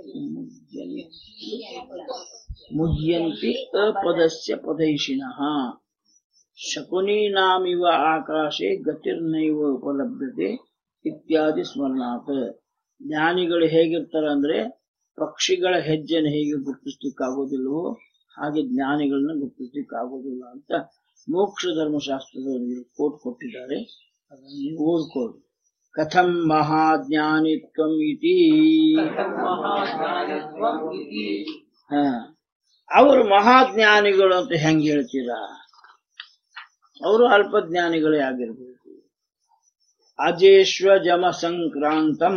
ಮುಹ್ಯಂತಿ ಅಪದಸ್ಯ ಪದೈಷಿಣಃ ಶಕುನೀನಾಮಿವ ಆಕಾಶೆ ಗತಿರ್ನೈವ ಉಪಲಭ್ಯತೆ ಇತ್ಯಾದಿ ಸ್ಮರಣಾತ್ ಜ್ಞಾನಿಗಳು ಹೇಗಿರ್ತಾರೆ ಅಂದ್ರೆ ಪಕ್ಷಿಗಳ ಹೆಜ್ಜೆನ ಹೇಗೆ ಗುರುತಿಸ್ಲಿಕ್ಕೆ ಆಗೋದಿಲ್ವೋ ಹಾಗೆ ಜ್ಞಾನಿಗಳನ್ನ ಗುರುತಿಸ್ಲಿಕ್ಕೆ ಆಗೋದಿಲ್ಲ ಅಂತ ಮೋಕ್ಷ ಧರ್ಮಶಾಸ್ತ್ರದಲ್ಲಿ ಕೋಟ್ ಕೊಟ್ಟಿದ್ದಾರೆ ಅದನ್ನು ನೀವು ಓದ್ಕೊಳ್ಳಿ ಕಥಂ ಮಹಾಜ್ಞಾನಿತ್ವಂ ಇತಿ
ಕಥಂ ಮಹಾಜ್ಞಾನಿತ್ವಂ ಇತಿ
ಹ. ಅವರು ಮಹಾಜ್ಞಾನಿಗಳು ಅಂತ ಹೆಂಗ್ ಹೇಳ್ತೀರಾ ಅವರು ಅಲ್ಪಜ್ಞಾನಿಗಳೇ ಆಗಿರ್ಬೇಕು ಅಜೇಶ್ವ ಜಮ ಸಂಕ್ರಾಂತಂ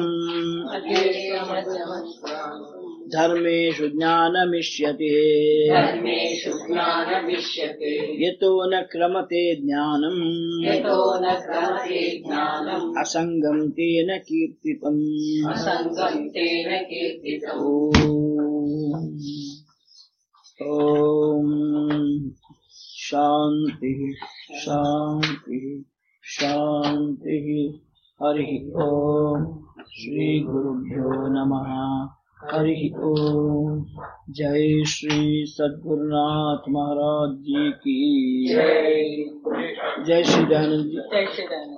ಧರ್ಮೇಶು ಜ್ಞಾನಮಿಷ್ಯತೆ
ಧರ್ಮೇಷು ಜ್ಞಾನಮಿಷ್ಯತೆ
ಯತೋ ನ ಕ್ರಮತೆ ಜ್ಞಾನಂ
ಯತೋ ನ ಕ್ರಮತೆ ಜ್ಞಾನಂ
ಅಸಂಗಂ ತೇನ ಕೀರ್ತಿತಂ
ಅಸಂಗಂ ತೇನ ಕೀರ್ತಿತಂ
ಓಂ ಓಂ ಶಾಂತಿ ಶಾಂತಿ ಶಾಂತಿ ಹರಿ ಓಂ ಶ್ರೀ ಗುರುಭ್ಯೋ ನಮಃ ಹರಿ ಓಂ ಜೈ ಶ್ರೀ ಸದ್ಗುರುನಾಥ ಮಹಾರಾಜ್ ಜಿ ಕಿ
ಜೈ
ಜೈ ಶ್ರೀ ದಯಾನಂದ್ ಜಿ
ಜೈ ಶ್ರೀರಾಮ